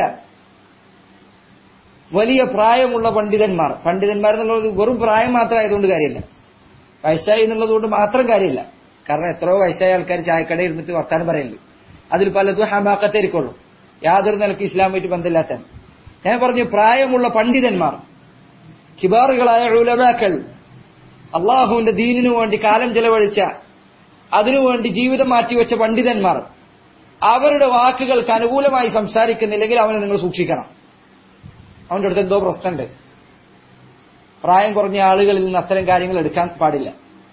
വലിയ പ്രായമുള്ള പണ്ഡിതന്മാർ പണ്ഡിതന്മാർ എന്നുള്ളത് വെറും പ്രായം മാത്രം ആയതുകൊണ്ട് കാര്യമില്ല വയസ്സായി എന്നുള്ളത് കൊണ്ട് മാത്രം കാര്യമില്ല കാരണം എത്രയോ വയസ്സായ ആൾക്കാർ ചായക്കടയിൽ ഇരുന്നിട്ട് വർത്താനം പറയല്ലേ അതിൽ പലതും ഹമാക്കത്തായിരിക്കുള്ളൂ യാതൊരു നിലക്ക് ഇസ്ലാമായിട്ട് ബന്ധമില്ലാത്ത ഞാൻ പറഞ്ഞു പ്രായമുള്ള പണ്ഡിതന്മാർ കിബാറുകളായ ഉലമാക്കൾ അള്ളാഹുവിന്റെ ദീനിനു വേണ്ടി കാലം ചെലവഴിച്ച അതിനുവേണ്ടി ജീവിതം മാറ്റിവെച്ച പണ്ഡിതന്മാർ അവരുടെ വാക്കുകൾക്ക് അനുകൂലമായി സംസാരിക്കുന്നില്ലെങ്കിൽ അവനെ നിങ്ങൾ സൂക്ഷിക്കണം അവന്റെ അടുത്ത് എന്തോ പ്രശ്നമുണ്ട് പ്രായം കുറഞ്ഞ ആളുകളിൽ നിന്ന് അത്തരം കാര്യങ്ങൾ എടുക്കാൻ പാടില്ല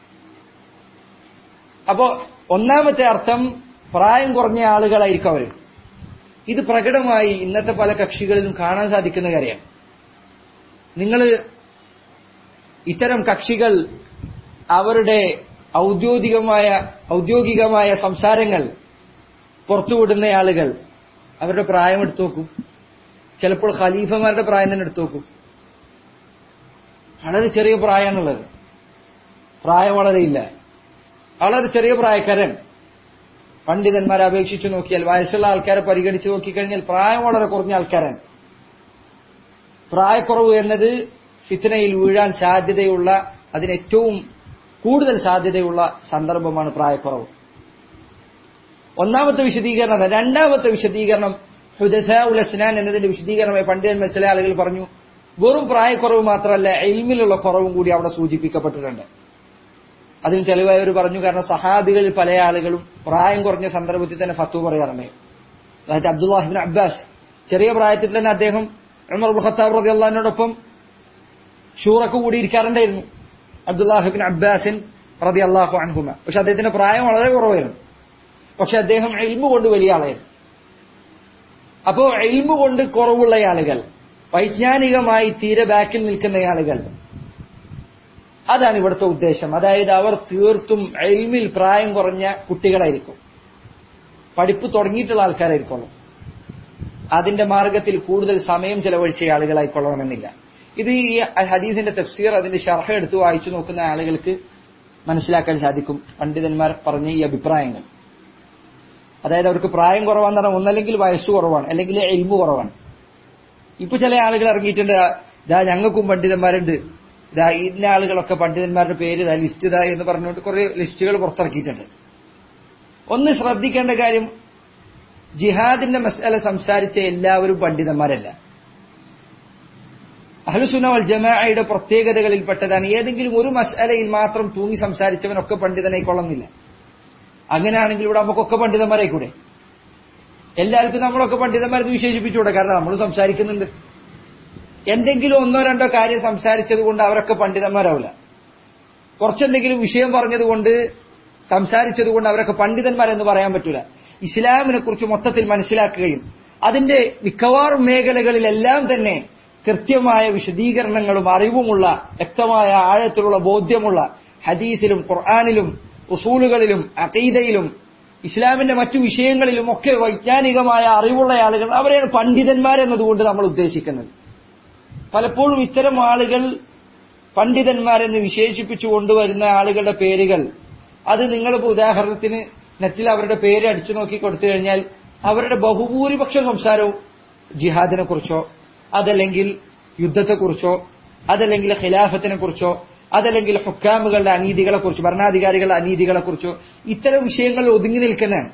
അപ്പോ ഒന്നാമത്തെ അർത്ഥം പ്രായം കുറഞ്ഞ ആളുകളായിരിക്കും അവർ ഇത് പ്രകടമായി ഇന്നത്തെ പല കക്ഷികളിലും കാണാൻ സാധിക്കുന്ന കാര്യമാണ് നിങ്ങൾ ഇത്തരം കക്ഷികൾ അവരുടെ ഔദ്യോഗികമായ ഔദ്യോഗികമായ സംസാരങ്ങൾ പുറത്തുവിടുന്ന ആളുകൾ അവരുടെ പ്രായം എടുത്തു നോക്കും ചിലപ്പോൾ ഖലീഫമാരുടെ പ്രായം തന്നെ എടുത്തു നോക്കും വളരെ ചെറിയ പ്രായമാണുള്ളത് പ്രായം വളരെ ഇല്ല വളരെ ചെറിയ പ്രായക്കാരൻ പണ്ഡിതന്മാരെ അപേക്ഷിച്ചു നോക്കിയാൽ വയസ്സുള്ള ആൾക്കാരെ പരിഗണിച്ച് നോക്കിക്കഴിഞ്ഞാൽ പ്രായം വളരെ കുറഞ്ഞ ആൾക്കാരാണ് പ്രായക്കുറവ് എന്നത് ഫിത്തനയിൽ വീഴാൻ സാധ്യതയുള്ള അതിന് ഏറ്റവും കൂടുതൽ സാധ്യതയുള്ള സന്ദർഭമാണ് പ്രായക്കുറവ് ഒന്നാമത്തെ വിശദീകരണം രണ്ടാമത്തെ വിശദീകരണം ഹുദസ ഉലസ്നാൻ എന്നതിന്റെ വിശദീകരണമായി പണ്ഡിതന്മാർ ചില ആളുകൾ പറഞ്ഞു വെറും പ്രായക്കുറവ് മാത്രമല്ല എൽമിലുള്ള കുറവും കൂടി അവിടെ സൂചിപ്പിക്കപ്പെട്ടിട്ടുണ്ട് അതിന് തെളിവായവർ പറഞ്ഞു കാരണം സഹാബികളിൽ പല ആളുകളും പ്രായം കുറഞ്ഞ സന്ദർഭത്തിൽ തന്നെ ഫത്വ പറയാറുണ്ട് അതായത് അബ്ദുല്ലാഹിബിൻ അബ്ബാസ് ചെറിയ പ്രായത്തിൽ തന്നെ അദ്ദേഹം ഉമർ ഖത്താബ് റതി അള്ളഹാനോടൊപ്പം ഷൂറക്ക് കൂടിയിരിക്കാറുണ്ടായിരുന്നു അബ്ദുല്ലാഹിബിൻ അബ്ബാസിൻ റതി അള്ളാഹു അൻഹുമ പക്ഷെ അദ്ദേഹത്തിന്റെ പ്രായം വളരെ കുറവായിരുന്നു പക്ഷെ അദ്ദേഹം എൽമു കൊണ്ട് വലിയ ആളായിരുന്നു അപ്പോ എൽമു കൊണ്ട് കുറവുള്ള ആളുകൾ വൈജ്ഞാനികമായി തീരെ ബാക്കിൽ നിൽക്കുന്ന ആളുകൾ അതാണ് ഇവിടുത്തെ ഉദ്ദേശം അതായത് അവർ തീർത്തും എൽമിൽ പ്രായം കുറഞ്ഞ കുട്ടികളായിരിക്കും പഠിപ്പ് തുടങ്ങിയിട്ടുള്ള ആൾക്കാരായിരിക്കുള്ളൂ അതിന്റെ മാർഗത്തിൽ കൂടുതൽ സമയം ചെലവഴിച്ച ആളുകളായിക്കൊള്ളണമെന്നില്ല ഇത് ഈ ഹദീസിന്റെ തഫ്സീർ അതിന്റെ ഷർഹ എടുത്ത് വായിച്ചു നോക്കുന്ന ആളുകൾക്ക് മനസ്സിലാക്കാൻ സാധിക്കും പണ്ഡിതന്മാർ പറഞ്ഞ ഈ അഭിപ്രായങ്ങൾ അതായത് അവർക്ക് പ്രായം കുറവാന്ന് പറഞ്ഞാൽ ഒന്നല്ലെങ്കിൽ വയസ്സ് കുറവാണ് അല്ലെങ്കിൽ എൽമു കുറവാണ് ഇപ്പൊ ചില ആളുകൾ ഇറങ്ങിയിട്ടുണ്ട് ഇതാ ഞങ്ങൾക്കും പണ്ഡിതന്മാരുണ്ട് ഇതാ ഇന്ന ആളുകളൊക്കെ പണ്ഡിതന്മാരുടെ പേര് ഇതാ ലിസ്റ്റ് ഇതാ എന്ന് പറഞ്ഞുകൊണ്ട് കുറെ ലിസ്റ്റുകൾ പുറത്തിറക്കിയിട്ടുണ്ട് ഒന്ന് ശ്രദ്ധിക്കേണ്ട കാര്യം ജിഹാദിന്റെ മസാല സംസാരിച്ച എല്ലാവരും പണ്ഡിതന്മാരല്ല അഹ്ലുസുന വൽ ജമാഅയുടെ പ്രത്യേകതകളിൽപ്പെട്ടതാണ് ഏതെങ്കിലും ഒരു മസാലയിൽ മാത്രം തൂങ്ങി സംസാരിച്ചവനൊക്കെ പണ്ഡിതനായിക്കൊള്ളുന്നില്ല അങ്ങനെയാണെങ്കിൽ ഇവിടെ നമുക്കൊക്കെ പണ്ഡിതന്മാരായിക്കൂടെ എല്ലാവർക്കും നമ്മളൊക്കെ പണ്ഡിതന്മാരെന്ന് വിശേഷിപ്പിച്ചുകൂടെ കാരണം നമ്മൾ സംസാരിക്കുന്നുണ്ട് എന്തെങ്കിലും ഒന്നോ രണ്ടോ കാര്യം സംസാരിച്ചത് കൊണ്ട് അവരൊക്കെ പണ്ഡിതന്മാരാവില്ല കുറച്ചെന്തെങ്കിലും വിഷയം പറഞ്ഞതുകൊണ്ട് സംസാരിച്ചത് കൊണ്ട് അവരൊക്കെ പണ്ഡിതന്മാരെന്ന് പറയാൻ പറ്റൂല ഇസ്ലാമിനെ കുറിച്ച് മൊത്തത്തിൽ മനസ്സിലാക്കുകയും അതിന്റെ മിക്കവാറും മേഖലകളിലെല്ലാം തന്നെ കൃത്യമായ വിശദീകരണങ്ങളും അറിവുമുള്ള വ്യക്തമായ ആഴത്തിലുള്ള ബോധ്യമുള്ള ഹദീസിലും ഖുർആാനിലും ഉസൂലുകളിലും അഖീദയിലും ഇസ്ലാമിന്റെ മറ്റു വിഷയങ്ങളിലും ഒക്കെ വൈജ്ഞാനികമായ അറിവുള്ള ആളുകൾ അവരെയാണ് പണ്ഡിതന്മാരെന്നതുകൊണ്ട് നമ്മൾ ഉദ്ദേശിക്കുന്നത് പലപ്പോഴും ഇത്തരം ആളുകൾ പണ്ഡിതന്മാരെന്ന് വിശേഷിപ്പിച്ചു കൊണ്ടുവരുന്ന ആളുകളുടെ പേരുകൾ അത് നിങ്ങളിപ്പോ ഉദാഹരണത്തിന് നെറ്റിൽ അവരുടെ പേര് അടിച്ചു നോക്കി കൊടുത്തു കഴിഞ്ഞാൽ അവരുടെ ബഹുഭൂരിപക്ഷ സംസാരവും ജിഹാദിനെ കുറിച്ചോ അതല്ലെങ്കിൽ യുദ്ധത്തെക്കുറിച്ചോ അതല്ലെങ്കിൽ ഖിലാഫത്തിനെ കുറിച്ചോ അതല്ലെങ്കിൽ ഹുക്കാമുകളുടെ അനീതികളെ കുറിച്ചോ ഭരണാധികാരികളുടെ അനീതികളെ കുറിച്ചോ ഇത്തരം വിഷയങ്ങളിൽ ഒതുങ്ങി നിൽക്കുന്നതാണ്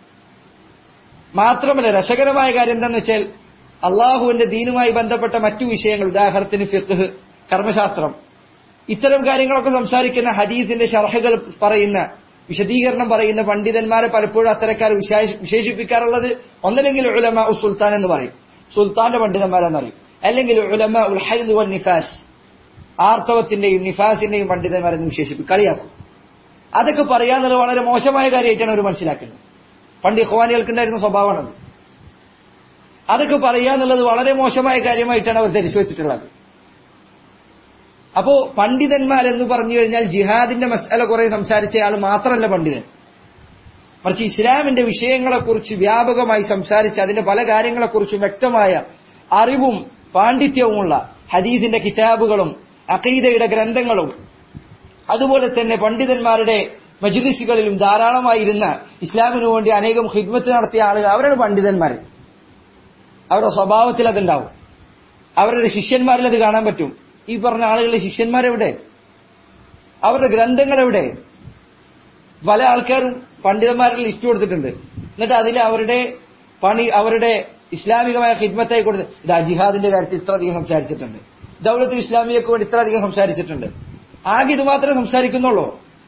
മാത്രമല്ല രസകരമായ കാര്യം എന്താണെന്ന് വെച്ചാൽ അള്ളാഹുവിന്റെ ദീനുമായി ബന്ധപ്പെട്ട മറ്റു വിഷയങ്ങൾ ഉദാഹരണത്തിന് ഫിഖ് കർമ്മശാസ്ത്രം ഇത്തരം കാര്യങ്ങളൊക്കെ സംസാരിക്കുന്ന ഹദീസിന്റെ ഷർഹകൾ പറയുന്ന വിശദീകരണം പറയുന്ന പണ്ഡിതന്മാരെ പലപ്പോഴും അത്തരക്കാർ വിശേഷിപ്പിക്കാറുള്ളത് ഒന്നല്ലെങ്കിൽ ഉലമ ഉൽ സുൽത്താൻ എന്ന് പറയും സുൽത്താന്റെ പണ്ഡിതന്മാരെന്നറിയും അല്ലെങ്കിൽ ഉലമ ഉൽ ഹൈദ് വൽ നിഫാസ് ആർത്തവത്തിന്റെയും നിഫാസിന്റെയും പണ്ഡിതന്മാരെന്ന് വിശേഷിപ്പിക്കും കളിയാക്കും അതൊക്കെ പറയാന്നുള്ളത് വളരെ മോശമായ കാര്യമായിട്ടാണ് അവർ മനസ്സിലാക്കുന്നത് പണ്ട് ഇഹ്വാനികൾക്കുണ്ടായിരുന്ന സ്വഭാവമാണത് അതൊക്കെ പറയാന്നുള്ളത് വളരെ മോശമായ കാര്യമായിട്ടാണ് അവർ ധരിച്ചു വെച്ചിട്ടുള്ളത് അപ്പോ പണ്ഡിതന്മാരെന്ന് പറഞ്ഞു കഴിഞ്ഞാൽ ജിഹാദിന്റെ മസാല കുറെ സംസാരിച്ച ആൾ മാത്രമല്ല പണ്ഡിതൻ മറിച്ച് ഇസ്ലാമിന്റെ വിഷയങ്ങളെക്കുറിച്ച് വ്യാപകമായി സംസാരിച്ച് അതിന്റെ പല കാര്യങ്ങളെക്കുറിച്ചും വ്യക്തമായ അറിവും പാണ്ഡിത്യവുമുള്ള ഹദീസിന്റെ കിതാബുകളും അഖീദയുടെ ഗ്രന്ഥങ്ങളും അതുപോലെ തന്നെ പണ്ഡിതന്മാരുടെ മജ്ലിസുകളിലും ധാരാളമായിരുന്ന ഇസ്ലാമിനു വേണ്ടി അനേകം ഹിദ്മത്ത് നടത്തിയ ആളുകൾ അവരാണ് പണ്ഡിതന്മാർ അവരുടെ സ്വഭാവത്തിൽ അതുണ്ടാവും അവരുടെ ശിഷ്യന്മാരിൽ അത് കാണാൻ പറ്റും ഈ പറഞ്ഞ ആളുകളുടെ ശിഷ്യന്മാരെവിടെ അവരുടെ ഗ്രന്ഥങ്ങൾ എവിടെ പല ആൾക്കാരും പണ്ഡിതന്മാരുടെ ലിസ്റ്റ് കൊടുത്തിട്ടുണ്ട് എന്നിട്ട് അതിൽ അവരുടെ പണി അവരുടെ ഇസ്ലാമികമായ ഹിദ്മത്തായി കൊടുത്ത് ഇതാ ജിഹാദിന്റെ കാര്യത്തിൽ ഇത്ര അധികം സംസാരിച്ചിട്ടുണ്ട് ദൗലത്ത് ഇസ്ലാമിയക്ക് വേണ്ടി ഇത്ര അധികം സംസാരിച്ചിട്ടുണ്ട് ആകെ ഇത് മാത്രമേ സംസാരിക്കുന്നുള്ളൂ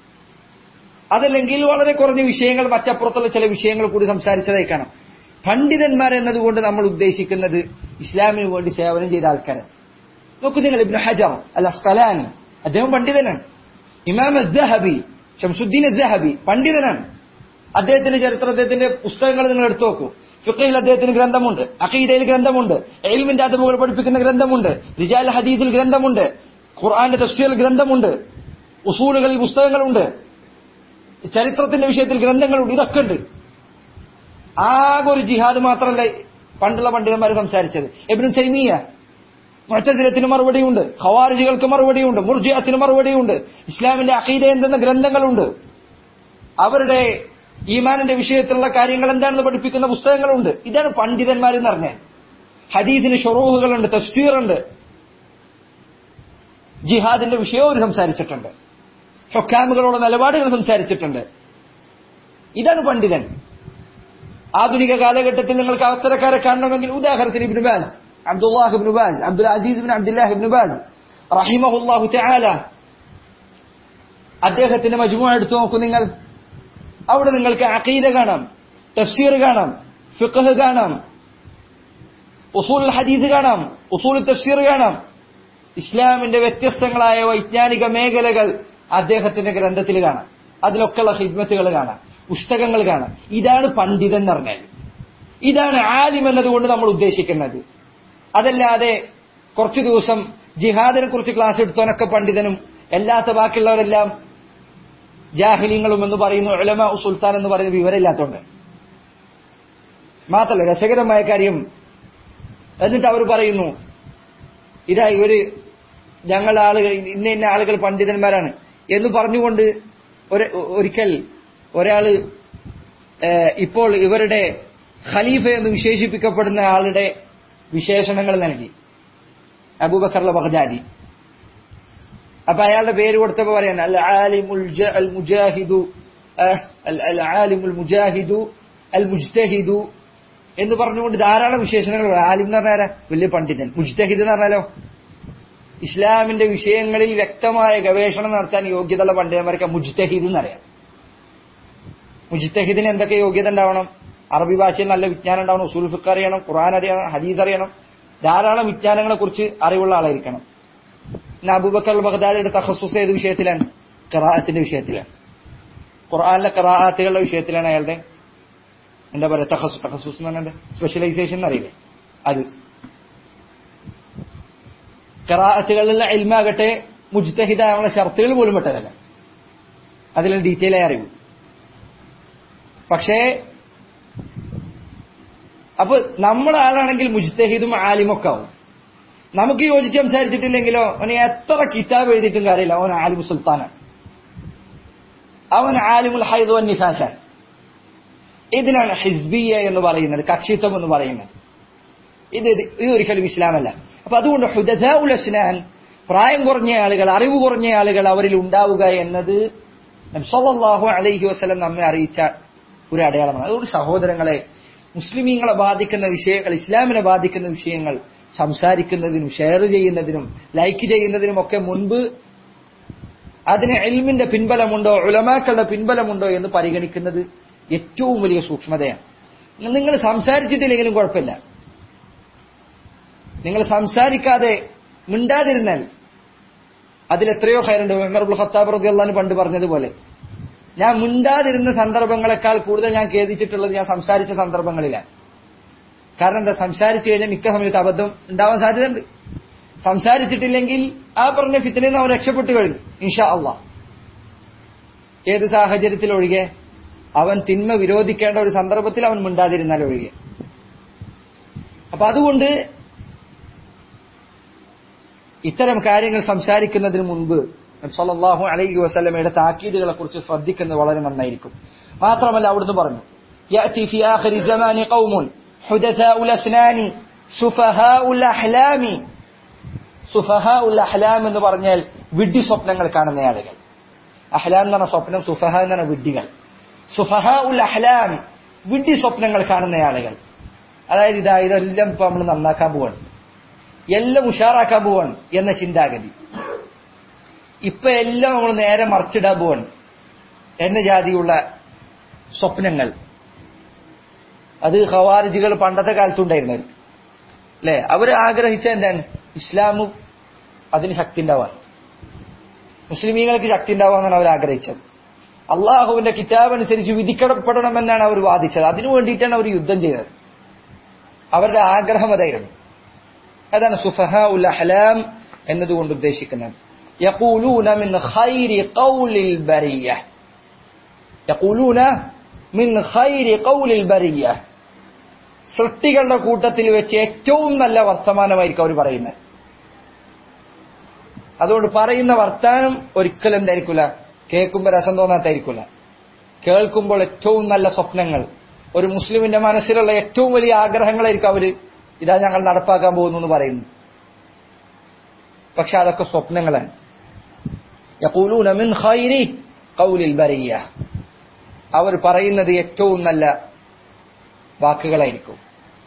അതല്ലെങ്കിൽ വളരെ കുറഞ്ഞ വിഷയങ്ങൾ മറ്റപ്പുറത്തുള്ള ചില വിഷയങ്ങൾ കൂടി സംസാരിച്ചതായി കാണാം പണ്ഡിതന്മാരെന്നതുകൊണ്ട് നമ്മൾ ഉദ്ദേശിക്കുന്നത് ഇസ്ലാമിന് വേണ്ടി സേവനം ചെയ്ത ആൾക്കാരാണ് നോക്കൂ നിങ്ങൾ ഇബ്നു ഹജർ അൽ അസ്കലാനി അദ്ദേഹം പണ്ഡിതനാണ് ഇമാം അസ്ഹബി ഷംസുദ്ദീൻ അസ്ഹബി പണ്ഡിതനാണ് അദ്ദേഹത്തിന്റെ ചരിത്രം അദ്ദേഹത്തിന്റെ പുസ്തകങ്ങൾ നിങ്ങൾ എടുത്തു നോക്കൂ ഫിഖയിൽ അദ്ദേഹത്തിന് ഗ്രന്ഥമുണ്ട് അഖീദയിൽ ഗ്രന്ഥമുണ്ട് എൽമിന്റെ അതുപോലെ പഠിപ്പിക്കുന്ന ഗ്രന്ഥമുണ്ട് റിജാൽ ഹദീദിൽ ഗ്രന്ഥമുണ്ട് ഖുർആന്റെ തഫ്സീൽ ഗ്രന്ഥമുണ്ട് ഉസൂലുകളിൽ പുസ്തകങ്ങളുണ്ട് ചരിത്രത്തിന്റെ വിഷയത്തിൽ ഗ്രന്ഥങ്ങളുണ്ട് ഇതൊക്കെ ഉണ്ട് ആകെ ഒരു ജിഹാദ് മാത്രമല്ല പണ്ടുള്ള പണ്ഡിതന്മാർ സംസാരിച്ചത് എബിനും ചൈമിയ മുഴത്തതിരത്തിന് മറുപടിയുണ്ട് ഖവാരിജികൾക്ക് മറുപടിയുണ്ട് മുർജിയത്തിന് മറുപടിയുണ്ട് ഇസ്ലാമിന്റെ അഖീദ എന്തെന്ന ഗ്രന്ഥങ്ങളുണ്ട് അവരുടെ ഈമാനിന്റെ വിഷയത്തിലുള്ള കാര്യങ്ങൾ എന്താണെന്ന് പഠിപ്പിക്കുന്ന പുസ്തകങ്ങളുണ്ട് ഇതാണ് പണ്ഡിതന്മാരെന്ന് പറഞ്ഞാൽ ഹദീസിന് ഷൊറൂഹുകളുണ്ട് തഫ്സീറുണ്ട് ജിഹാദിന്റെ വിഷയവും അവർ സംസാരിച്ചിട്ടുണ്ട് ഹൊക്കാമുകളുടെ നിലപാടുകൾ സംസാരിച്ചിട്ടുണ്ട് ഇതാണ് പണ്ഡിതൻ ആധുനിക കാലഘട്ടത്തിൽ നിങ്ങൾക്ക് അവസരക്കാരെ കാണണമെങ്കിൽ ഉദാഹരണത്തിന് Ibn Baz Abdullah Ibn Baz Abdul Aziz bin Abdullah Ibn Baz റഹിമഹുല്ലാഹു തആല അദ്ദേഹത്തിന്റെ മജ്മൂ എടുത്തു നോക്കൂ നിങ്ങൾ അവിടെ നിങ്ങൾക്ക് അഖീദ കാണാം തഫ്സീർ കാണാം ഫിഖ് കാണാം ഉസൂൽ ഹദീസ് കാണാം ഉസൂൽ തഫ്സീർ കാണാം ഇസ്ലാമിന്റെ വ്യത്യസ്തങ്ങളായ വൈജ്ഞാനിക മേഖലകൾ അദ്ദേഹത്തിന്റെ ഗ്രന്ഥത്തിൽ കാണാം അതിലൊക്കെയുള്ള ഹിദ്മത്തുകൾ കാണാം പുസ്തകങ്ങൾ കാണാം ഇതാണ് പണ്ഡിതൻ എന്ന് പറഞ്ഞാൽ ഇതാണ് ആലിം എന്നതുകൊണ്ട് നമ്മൾ ഉദ്ദേശിക്കുന്നത് അതല്ലാതെ കുറച്ചു ദിവസം ജിഹാദിനെ കുറിച്ച് ക്ലാസ് എടുത്തവനൊക്കെ പണ്ഡിതനും അല്ലാത്ത ബാക്കിയുള്ളവരെല്ലാം ജാഹിലിങ്ങളും എന്ന് പറയുന്നു ഉലമ സുൽത്താൻ എന്ന് പറയുന്ന വിവരമില്ലാത്തതുകൊണ്ട് മാത്രല്ല രസകരമായ കാര്യം എന്നിട്ട് അവർ പറയുന്നു ഇതാ ഇവര് ഞങ്ങളുടെ ആളുകൾ ഇന്ന ഇന്ന ആളുകൾ പണ്ഡിതന്മാരാണ് എന്ന് പറഞ്ഞുകൊണ്ട് ഒരു ഒരിക്കൽ ഒരാള് ഏഹ്, ഇപ്പോൾ ഇവരുടെ ഖലീഫ എന്ന് വിശേഷിപ്പിക്കപ്പെടുന്ന ആളുടെ വിശേഷണങ്ങൾ നൽകി അബൂബക്കർ ബഗ്ദാദി അപ്പൊ അയാളുടെ പേര് കൊടുത്തപ്പോ പറയാൻ അൽ ആലിമുൽ ജ- അൽ മുജാഹിദു അഹ്, അൽ- അൽ ആലിമുൽ മുജാഹിദു അൽ മുജ്തഹിദു എന്ന് പറഞ്ഞുകൊണ്ട് ധാരാളം വിശേഷണങ്ങൾ പറയും. ആലിം എന്ന് പറഞ്ഞാൽ ആരാ? വലിയ പണ്ഡിതൻ മുജ്തഹിദ് എന്ന് പറഞ്ഞാലോ ഇസ്ലാമിന്റെ വിഷയങ്ങളിൽ വ്യക്തമായ ഗവേഷണം നടത്താൻ യോഗ്യതയുള്ള പണ്ഡിതന്മാർക്ക് മുജ്തഹിദ് എന്നറിയാം മുജ്തഹിദിന് എന്തൊക്കെ യോഗ്യത ഉണ്ടാവണം അറബി ഭാഷയിൽ നല്ല വിജ്ഞാനം ഉണ്ടാവണം ഉസൂൽ ഫിഖ് അറിയണം ഖുർആൻ അറിയണം ഹദീസ് അറിയണം ധാരാളം വിജ്ഞാനങ്ങളെ കുറിച്ച് അറിവുള്ള ആളായിരിക്കണം പിന്നെ അബൂബക്കർ ബഗ്ദാദിയുടെ തഹസുസ് ഏത് വിഷയത്തിലാണ് ഖറാഅത്തിന്റെ വിഷയത്തിലാണ് ഖുർആനിലെ ഖറാഅത്തുകളുടെ വിഷയത്തിലാണ് അയാളുടെ എന്താ പറയാ തഹസു തഹസുസ് എന്ന് പറഞ്ഞാൽ സ്പെഷ്യലൈസേഷൻ എന്നറിയില്ലേ അത് ഖറാഅത്തുകളിലുള്ള ഇൽമാകട്ടെ മുജ്തഹിദായുള്ള ഷർത്തുകൾ പോലും പെട്ടതല്ല അതിൽ ഡീറ്റെയിൽ ആയി അറിവ് പക്ഷേ അപ്പൊ നമ്മളാളാണെങ്കിൽ മുജ്തഹിദും ആലിമൊക്കെ ആവും നമുക്ക് യോജിച്ച് സംസാരിച്ചിട്ടില്ലെങ്കിലോ അവന് എത്ര കിതാബ് എഴുതിയിട്ടും കാര്യമില്ല അവൻ ആലിമു സുൽത്താനാണ് അവൻ ആലിമുൽ ഹൈദ് വൻ നിഫാസാൻ ഇതിനാണ് ഹിസ്ബിയ എന്ന് പറയുന്നത് കക്ഷിത്വം എന്ന് പറയുന്നത് ഇത് ഇത് ഇത് ഒരിക്കലും ഇസ്ലാമല്ല അപ്പൊ അതുകൊണ്ട് ഹുദുൽ അസ്നാൻ പ്രായം കുറഞ്ഞ ആളുകൾ അറിവ് കുറഞ്ഞ ആളുകൾ അവരിൽ ഉണ്ടാവുക എന്നത് നബ്സല്ലാഹു അലൈഹി വസ്ലം നമ്മെ അറിയിച്ച ഒരു അടയാളമാണ് അതുകൊണ്ട് സഹോദരങ്ങളെ മുസ്ലിമീങ്ങളെ ബാധിക്കുന്ന വിഷയങ്ങൾ ഇസ്ലാമിനെ ബാധിക്കുന്ന വിഷയങ്ങൾ സംസാരിക്കുന്നതിനും ഷെയർ ചെയ്യുന്നതിനും ലൈക്ക് ചെയ്യുന്നതിനും ഒക്കെ മുൻപ് അതിന് എൽമിന്റെ പിൻബലമുണ്ടോ ഉലമാക്കളുടെ പിൻബലമുണ്ടോ എന്ന് പരിഗണിക്കുന്നത് ഏറ്റവും വലിയ സൂക്ഷ്മതയാണ് നിങ്ങൾ സംസാരിച്ചിട്ടില്ലെങ്കിലും കുഴപ്പമില്ല നിങ്ങൾ സംസാരിക്കാതെ മിണ്ടാതിരുന്നാൽ അതിലെത്രയോ ഹൈറുണ്ട് ഉമർ അബ്ദുൽ ഖത്താബ് റളിയല്ലാഹു പണ്ട് പറഞ്ഞതുപോലെ ഞാൻ മിണ്ടാതിരുന്ന സന്ദർഭങ്ങളെക്കാൾ കൂടുതൽ ഞാൻ ഖേദിച്ചിട്ടുള്ളത് ഞാൻ സംസാരിച്ച സന്ദർഭങ്ങളിലാണ് കാരണം എന്താ സംസാരിച്ചു കഴിഞ്ഞാൽ മിക്ക സമയത്ത് അബദ്ധം ഉണ്ടാവാൻ സാധ്യതയുണ്ട് സംസാരിച്ചിട്ടില്ലെങ്കിൽ ആ പറഞ്ഞ ഫിത്തിനിൽ നിന്ന് അവൻ രക്ഷപ്പെട്ടു കഴിഞ്ഞു ഇൻഷാ അള്ളാ ഏത് സാഹചര്യത്തിൽ ഒഴികെ അവൻ തിന്മ വിരോധിക്കേണ്ട ഒരു സന്ദർഭത്തിൽ അവൻ മിണ്ടാതിരുന്നാൽ ഒഴികെ അപ്പൊ അതുകൊണ്ട് ഇത്തരം കാര്യങ്ങൾ സംസാരിക്കുന്നതിന് മുൻപ് സല്ലല്ലാഹു അലൈഹി വസല്ലമയുടെ താക്കീതുകളെ കുറിച്ച് ശ്രദ്ധിക്കുന്നത് വളരെ നന്നായിരിക്കും മാത്രമല്ല അവിടുന്ന് പറഞ്ഞു يأتي في آخر الزمان قوم حدثاء الأسنان سفهاء الأحلام സുഫഹാ ഉൽ അഹ്ലാം എന്ന് പറഞ്ഞാൽ വിഡ്ഢി സ്വപ്നങ്ങൾ കാണുന്ന ആളുകൾ അഹ്ലാം എന്ന് പറഞ്ഞ സ്വപ്നം സുഫഹ എന്ന് പറഞ്ഞ വിഡ്ഢികൾ സുഫഹ ഉൽ അഹ്ലാം വിഡ്ഢി സ്വപ്നങ്ങൾ കാണുന്ന ആളുകൾ അതായത് ഇതാ ഇതെല്ലാം ഇപ്പൊ നമ്മൾ നന്നാക്കാൻ പോവാണ് എല്ലാം ഉഷാറാക്കാൻ പോവാണ് എന്ന ചിന്താഗതി ഇപ്പൊ എല്ലാം നമ്മൾ നേരെ മറിച്ചിടാൻ പോവാണ് എന്ന ജാതിയുള്ള സ്വപ്നങ്ങൾ അത് ഖവാരിജികൾ പണ്ടത്തെ കാലത്തുണ്ടായിരുന്നത് അല്ലെ അവര് ആഗ്രഹിച്ച എന്താണ് ഇസ്ലാമും അതിന് ശക്തി ഉണ്ടാവാൻ മുസ്ലിമീങ്ങൾക്ക് ശക്തി ഉണ്ടാവാന്നാണ് അവർ ആഗ്രഹിച്ചത് അള്ളാഹുവിന്റെ കിതാബ് അനുസരിച്ച് വിധിക്കപ്പെടണമെന്നാണ് അവർ വാദിച്ചത് അതിനു വേണ്ടിയിട്ടാണ് അവർ യുദ്ധം ചെയ്തത് അവരുടെ ആഗ്രഹം അതായിരുന്നു അതാണ് സുഫഹ ഉൽ അഹ്ലാം എന്നതുകൊണ്ട് ഉദ്ദേശിക്കുന്നത് يقولون من خير قول البرية يقولون من خير قول البرية സൃഷ്ടികളുടെ കൂട്ടത്തിൽ വെച്ച് ഏറ്റവും നല്ല വർത്തമാനമായിരിക്കും അവർ പറയുന്നത് അതുകൊണ്ട് പറയുന്ന വർത്താനം ഒരിക്കലും എന്തായിരിക്കില്ല കേൾക്കുമ്പോൾ രസം തോന്നാത്തായിരിക്കില്ല കേൾക്കുമ്പോൾ ഏറ്റവും നല്ല സ്വപ്നങ്ങൾ ഒരു മുസ്ലിമിന്റെ മനസ്സിലുള്ള ഏറ്റവും വലിയ ആഗ്രഹങ്ങളായിരിക്കും അവര് ഇതാ ഞങ്ങൾ നടപ്പാക്കാൻ പോകുന്നു എന്ന് പറയുന്നു പക്ഷെ അതൊക്കെ സ്വപ്നങ്ങളാണ് യഖൂലൂന മിൻ ഖൈരി ഖൗലിൽ ബരിയ അവർ പറയുന്നത് ഏറ്റവും നല്ല വാക്കുകളായിരിക്കും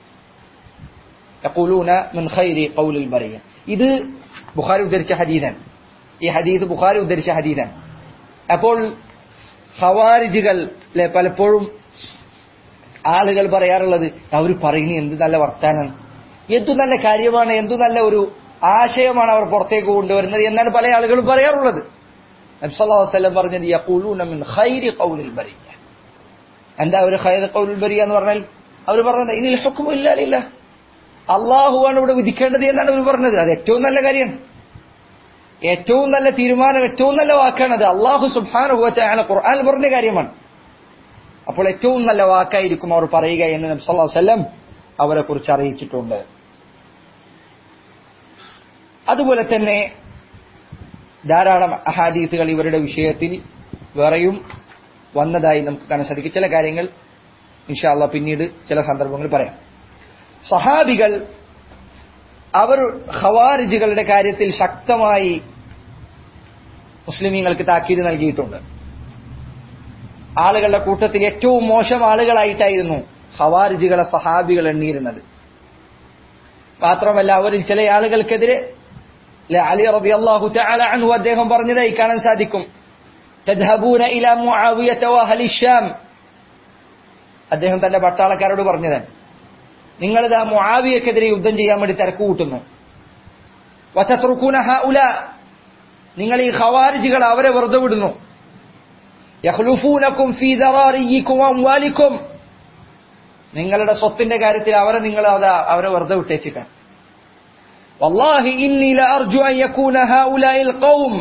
യഖൂലൂന മിൻ ഖൈരി ഖൗലിൽ ബരിയ ഇത് ബുഖാരി ഉദ്ധരിച്ച ഹദീദാണ് ഈ ഹദീസ് ബുഖാരി ഉദ്ധരിച്ച ഹദീദാണ് അപ്പോൾ ഖവാരിജികൾ അല്ലെ പലപ്പോഴും ആളുകൾ പറയാറുള്ളത് അവർ പറയുന്നത് എന്ത് നല്ല വർത്താനാണ് എന്തു നല്ല കാര്യമാണ് എന്തു നല്ല ഒരു ആശയമാണ് അവർ പുറത്തേക്ക് കൊണ്ടുവരുന്നത് എന്നാണ് പല ആളുകളും പറയാറുള്ളത് നബ്സല്ലാസ്ലം പറഞ്ഞത് യഖൂലൂന മിൻ ഖൈരി ഖൗലിൽ ബരിയ എന്താ ഒരു ഖൈർ ഖൗലുൽ ബരിയ എന്ന് പറഞ്ഞാൽ അവർ പറഞ്ഞത് ഇനിൽ ഹുക്മു ഇല്ലാ ലില്ലാഹ് അള്ളാഹുവാണ് ഇവിടെ വിധിക്കേണ്ടത് എന്നാണ് അവർ പറഞ്ഞത് അത് ഏറ്റവും നല്ല കാര്യമാണ് ഏറ്റവും നല്ല തീരുമാനം ഏറ്റവും നല്ല വാക്കാണ് അത് അള്ളാഹു സുബാനുഭവത്തെയാണ് ഖുർആൻ പറഞ്ഞ കാര്യമാണ് അപ്പോൾ ഏറ്റവും നല്ല വാക്കായിരിക്കും അവർ പറയുക എന്ന് നബ്സല്ലാ വല്ലം അവരെ കുറിച്ച് അറിയിച്ചിട്ടുണ്ട് അതുപോലെ തന്നെ ധാരാളം അഹാദീസുകൾ ഇവരുടെ വിഷയത്തിൽ വേറെയും വന്നതായി നമുക്ക് കാണാൻ സാധിക്കും ചില കാര്യങ്ങൾ ഇൻഷാല്ല പിന്നീട് ചില സന്ദർഭങ്ങളിൽ പറയാം സഹാബികൾ അവർ ഖവാരിജുകളുടെ കാര്യത്തിൽ ശക്തമായി മുസ്ലിമീങ്ങൾക്ക് താക്കീത് നൽകിയിട്ടുണ്ട് ആളുകളുടെ കൂട്ടത്തിൽ ഏറ്റവും മോശം ആളുകളായിട്ടായിരുന്നു ഖവാരിജുകളെ സഹാബികൾ എണ്ണിയിരുന്നത് മാത്രമല്ല അവരിൽ ചില ആളുകൾക്കെതിരെ അലി റബി അള്ളാഹു അൻഹു അദ്ദേഹം പറഞ്ഞതായി കാണാൻ സാധിക്കും തദ്ഹബൂന ഇല മുആവിയത വഅഹ്ലി ശ്യാം അദ്ദേഹം തന്റെ പട്ടാളക്കാരോട് പറഞ്ഞതാണ് നിങ്ങളിതാ മുആവിയക്കെതിരെ യുദ്ധം ചെയ്യാൻ വേണ്ടി തിരക്ക് കൂട്ടുന്നു വസത്രുക്കൂന ഹഉല നിങ്ങൾ ഈ ഖവാരിജികൾ അവരെ വെറുതെ വിടുന്നു യഖ്ലുഫൂനക്കും ഫീ ദറാരിയിക്കും അംവാലിക്കും നിങ്ങളുടെ സ്വത്തിന്റെ കാര്യത്തിൽ അവരെ നിങ്ങൾ അതാ അവരെ വെറുതെ വിട്ടേച്ചിട്ടാണ് والله إني لأرجو أن يكون هؤلاء القوم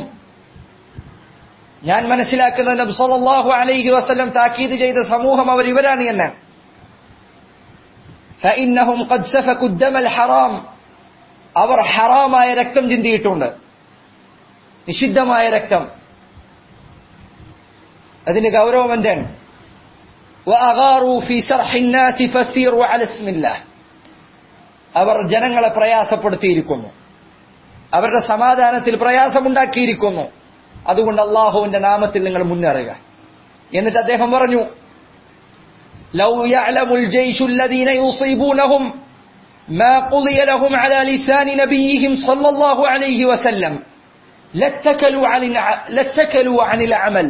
ഞാൻ മനസ്സിലാക്കുന്ന നബി സല്ലല്ലാഹു അലൈഹി വസല്ലം താക്കീത് ചെയ്ത സമൂഹം അവർ ഇവരാണ് എന്ന് فإنهم قد سفكوا الدم الحرام അവർ ഹറാമായ രക്തം ചിന്തിയിട്ടുണ്ട് നിഷിദ്ധമായ രക്തം അതിന് ഗൗരവം എന്താണ് وأغاروا في سرح الناس فسيروا على اسم الله അവർ ജനങ്ങളെ പ്രയാസപ്പെടുത്തിയിരിക്കുന്നു അവരുടെ സമാധാനത്തിൽ പ്രയാസമുണ്ടാക്കിയിരിക്കുന്നു അതുകൊണ്ട് അള്ളാഹുവിന്റെ നാമത്തിൽ നിങ്ങൾ മുന്നേറുക എന്നിട്ട് അദ്ദേഹം പറഞ്ഞു لو يعلم الجيش الذين يصيبونهم ما قضي لهم على لسان نبيهم صلى الله عليه وسلم لاتكلوا عن لاتكلوا عن العمل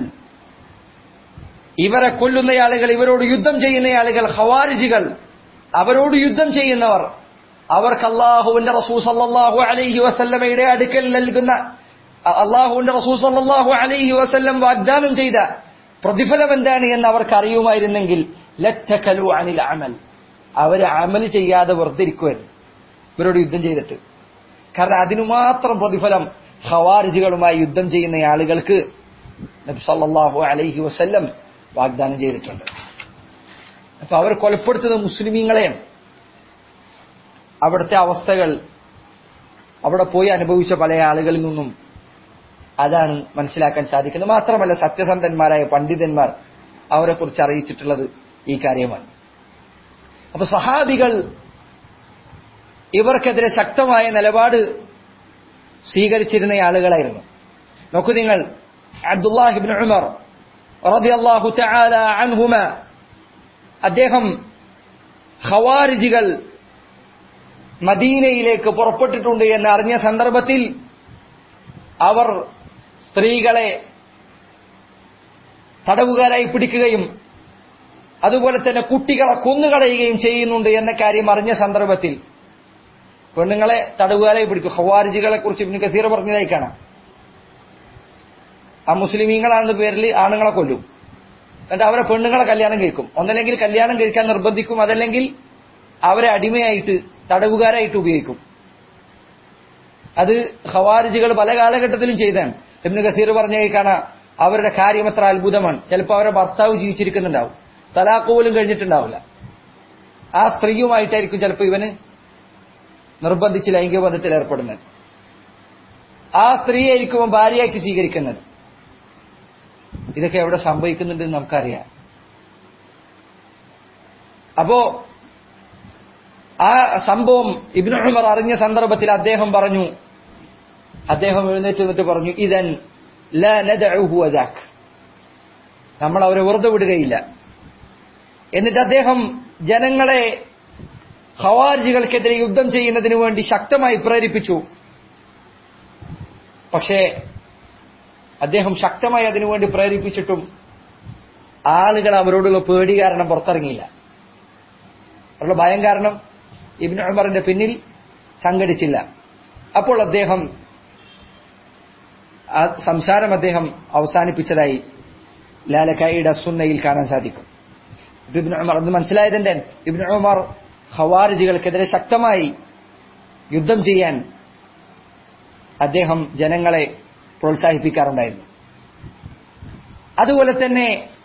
ഇവരെ കൊല്ലുന്ന ആളുകൾ ഇവരോട് യുദ്ധം ചെയ്യുന്ന ആളുകൾ ഖവാരിജികൾ അവരോട് യുദ്ധം ചെയ്യുന്നവർ അവർക്ക് അള്ളാഹുവിന്റെ റസൂ സല്ലാഹു അലൈഹി വസല്ലമയുടെ അടുക്കൽ നൽകുന്ന അള്ളാഹുവിന്റെ റസൂ സല്ലാഹു അലൈഹി വസല്ലം വാഗ്ദാനം ചെയ്ത പ്രതിഫലം എന്താണ് എന്ന് അവർക്ക് അറിയുമായിരുന്നെങ്കിൽ ലറ്റക്കലു അനിൽ അമൽ അവര് അമൽ ചെയ്യാതെ വെറുതെ ഇരിക്കുമായിരുന്നു ഇവരോട് യുദ്ധം ചെയ്തിട്ട് കാരണം അതിനു മാത്രം പ്രതിഫലം ഖവാരിജുകളുമായി യുദ്ധം ചെയ്യുന്ന ആളുകൾക്ക് നബി സല്ലല്ലാഹു അലൈഹി വസല്ലം വാഗ്ദാനം ചെയ്തിട്ടുണ്ട് അപ്പൊ അവർ കൊലപ്പെടുത്തുന്ന മുസ്ലിമീങ്ങളെയാണ് അവിടുത്തെ അവസ്ഥകൾ അവിടെ പോയി അനുഭവിച്ച പല ആളുകളിൽ നിന്നും അതാണ് മനസ്സിലാക്കാൻ സാധിക്കുന്നത് മാത്രമല്ല സത്യസന്ധന്മാരായ പണ്ഡിതന്മാർ അവരെ കുറിച്ച് അറിയിച്ചിട്ടുള്ളത് ഈ കാര്യമാണ് അപ്പൊ സഹാബികൾ ഇവർക്കെതിരെ ശക്തമായ നിലപാട് സ്വീകരിച്ചിരുന്ന ആളുകളായിരുന്നു നോക്കൂ നിങ്ങൾ അബ്ദുല്ലാഹിബിൻ ഉമർ റളിയല്ലാഹു തആല അൻഹുമ അദ്ദേഹം ഖവാരിജികൾ മദീനയിലേക്ക് പുറപ്പെട്ടിട്ടുണ്ട് എന്ന് അറിഞ്ഞ സന്ദർഭത്തിൽ അവർ സ്ത്രീകളെ തടവുകാരായി പിടിക്കുകയും അതുപോലെ തന്നെ കുട്ടികളെ കൊന്നുകളയുകയും ചെയ്യുന്നുണ്ട് എന്ന കാര്യം അറിഞ്ഞ സന്ദർഭത്തിൽ പെണ്ണുങ്ങളെ തടവുകാരായി പിടിക്കും ഹവാരിജികളെ കുറിച്ച് ഇബ്നു കസീർ പറഞ്ഞതായി കാണാം ആ മുസ്ലിമീങ്ങളാണെന്ന പേരിൽ ആണുങ്ങളെ കൊല്ലും എന്നിട്ട് അവരെ പെണ്ണുങ്ങളെ കല്യാണം കഴിക്കും ഒന്നല്ലെങ്കിൽ കല്യാണം കഴിക്കാൻ നിർബന്ധിക്കും അതല്ലെങ്കിൽ അവരെ അടിമയായിട്ട് തടവുകാരായിട്ട് ഉപയോഗിക്കും അത് ഖവാരിജുകൾ പല കാലഘട്ടത്തിലും ചെയ്താണ് ഇബ്നു കസീർ പറഞ്ഞ കാണാം അവരുടെ കാര്യം എത്ര അത്ഭുതമാണ് ചിലപ്പോൾ അവരുടെ ഭർത്താവ് ജീവിച്ചിരിക്കുന്നുണ്ടാവും തലാഖ് പോലും കഴിഞ്ഞിട്ടുണ്ടാവില്ല ആ സ്ത്രീയുമായിട്ടായിരിക്കും ചിലപ്പോൾ ഇവന് നിർബന്ധിച്ച് ലൈംഗിക ബന്ധത്തിൽ ഏർപ്പെടുന്നത് ആ സ്ത്രീയായിരിക്കും ഭാര്യയാക്കി സ്വീകരിക്കുന്നത് ഇതൊക്കെ എവിടെ സംഭവിക്കുന്നുണ്ടെന്ന് നമുക്കറിയാം അപ്പോ ആ സംഭവം ഇബ്നു ഉമർ അറിഞ്ഞ സന്ദർഭത്തിൽ അദ്ദേഹം പറഞ്ഞു അദ്ദേഹം എഴുന്നേറ്റ് നിന്നിട്ട് പറഞ്ഞു ഇതൻ നമ്മൾ അവരെ വെറുതെ വിടുകയില്ല എന്നിട്ട് അദ്ദേഹം ജനങ്ങളെ ഖവാർജികൾക്കെതിരെ യുദ്ധം ചെയ്യുന്നതിനു വേണ്ടി ശക്തമായി പ്രേരിപ്പിച്ചു പക്ഷേ അദ്ദേഹം ശക്തമായി അതിനുവേണ്ടി പ്രേരിപ്പിച്ചിട്ടും ആളുകൾ അവരോടുള്ള പേടി കാരണം പുറത്തിറങ്ങിയില്ല അവരുടെ ഭയം കാരണം ഇബിൻ ഉമറിന്റെ പിന്നിൽ സംഘടിച്ചില്ല അപ്പോൾ അദ്ദേഹം ആ സംസാരം അദ്ദേഹം അവസാനിപ്പിച്ചതായി ലാലക്കായിയുടെ സുന്നയിൽ കാണാൻ സാധിക്കും ഇബിൻ ഉമർ എന്ന് മനസ്സിലായതിന്റെ ഇബിൻ ഉമർ ഖവാരിജികൾക്കെതിരെ ശക്തമായി യുദ്ധം ചെയ്യാൻ അദ്ദേഹം ജനങ്ങളെ പ്രോത്സാഹിപ്പിക്കാറുണ്ടായിരുന്നു അതുപോലെ തന്നെ